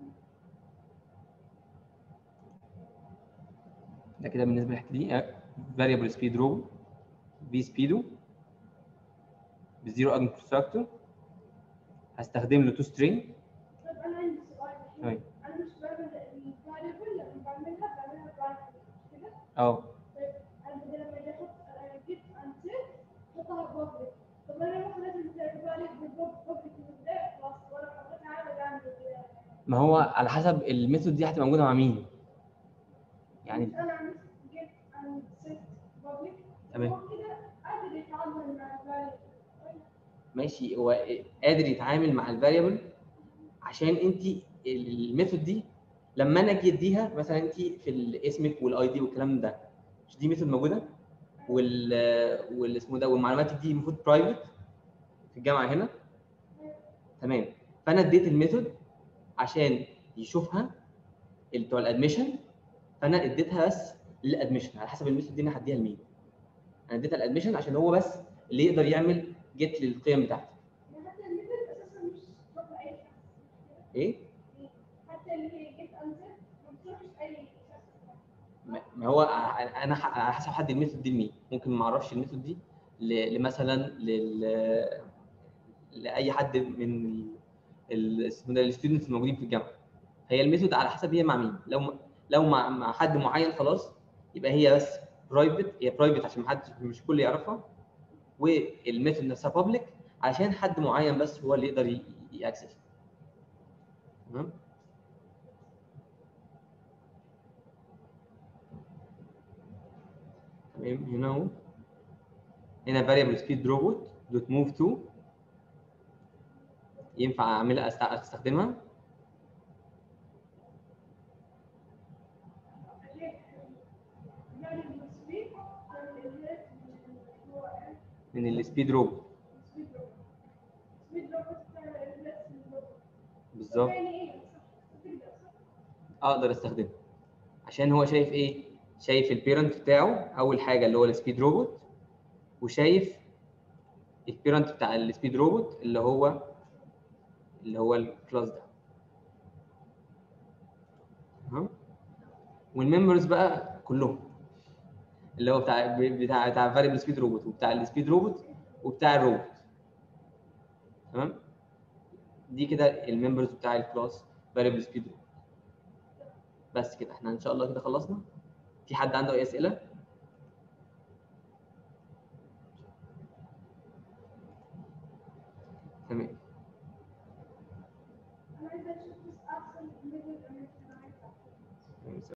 ده كده بالنسبه للحته دي فاريبل سبيد روبوت بي سبيدو بزيرو اجن كونستراكتور هستخدم له تو سترينج طب انا عندي سؤال تمام. الحين انا مش بعمل الفاريبل لما بعملها بعملها برايفت كده اه طيب انا بدل ما اجي احط جيت انسر احطها بابليك طب انا مثلا لازم تعرف بالبابليك من البدايه خلاص ولا حطيتها على بعمل ما هو على حسب الميثود دي هتبقى موجوده مع مين يعني انا عملت جيت انسر بابليك تمام. هو كده قادر يتعامل مع الفاريبل ماشي هو قادر يتعامل مع الفاريبل عشان انت الميثود دي لما انا اجي اديها مثلا انت في اسمك والاي دي والكلام ده مش دي ميثود موجوده وال وال اسمه ده والمعلومات دي المفروض برايفت في الجامعه هنا تمام فانا اديت الميثود عشان يشوفها اللي بتوع الادميشن فانا اديتها بس للادميشن على حسب الميثود دي انا هديها لمين انا اديتها الادميشن عشان هو بس اللي يقدر يعمل جيت للقيم بتاعتي يعني حتى الميثود اساسا مش بتطلع اي شخص ايه حتى اللي هي جيت انسر ما بتروحش اي شخص ما ما هو ع- انا ح- على حسب حد الميثود دي لمين ممكن ما اعرفش الميثود دي ل- لمثلا لل لاي حد من ال- اسمه ده الستودنتس الموجودين في الجامعه هي الميثود على حسب هي مع مين لو م- لو مع مع حد معين خلاص يبقى هي بس برايفت هي برايفت عشان محدش مش الكل يعرفها والميثود نفسها بابليك عشان حد معين بس هو اللي يقدر ياكسس تمام تمام هنا اهو هنا variable speed robot دوت move to ينفع اعملها أست- استخدمها يعني السبيد عن الهيت هو من السبيد روبوت سبيد روبوت سبيد روبوت بتاع الهيت روبوت بالظبط يعني ايه صح تقدر صح اقدر استخدمه عشان هو شايف ايه شايف البيرنت بتاعه اول حاجه اللي هو السبيد روبوت وشايف البيرنت بتاع السبيد روبوت اللي هو اللي هو الكلاس ده تمام والممبرز بقى كلهم اللي هو بتاع بتاع بتاع فاريبل سبيد روبوت وبتاع السبيد روبوت وبتاع الروبوت تمام دي كده الممبرز بتاع الكلاس فاريبل سبيد روبوت بس كده احنا ان شاء الله كده خلصنا في حد عنده اي اسئله تمام انا عايزه اشوف بس احسن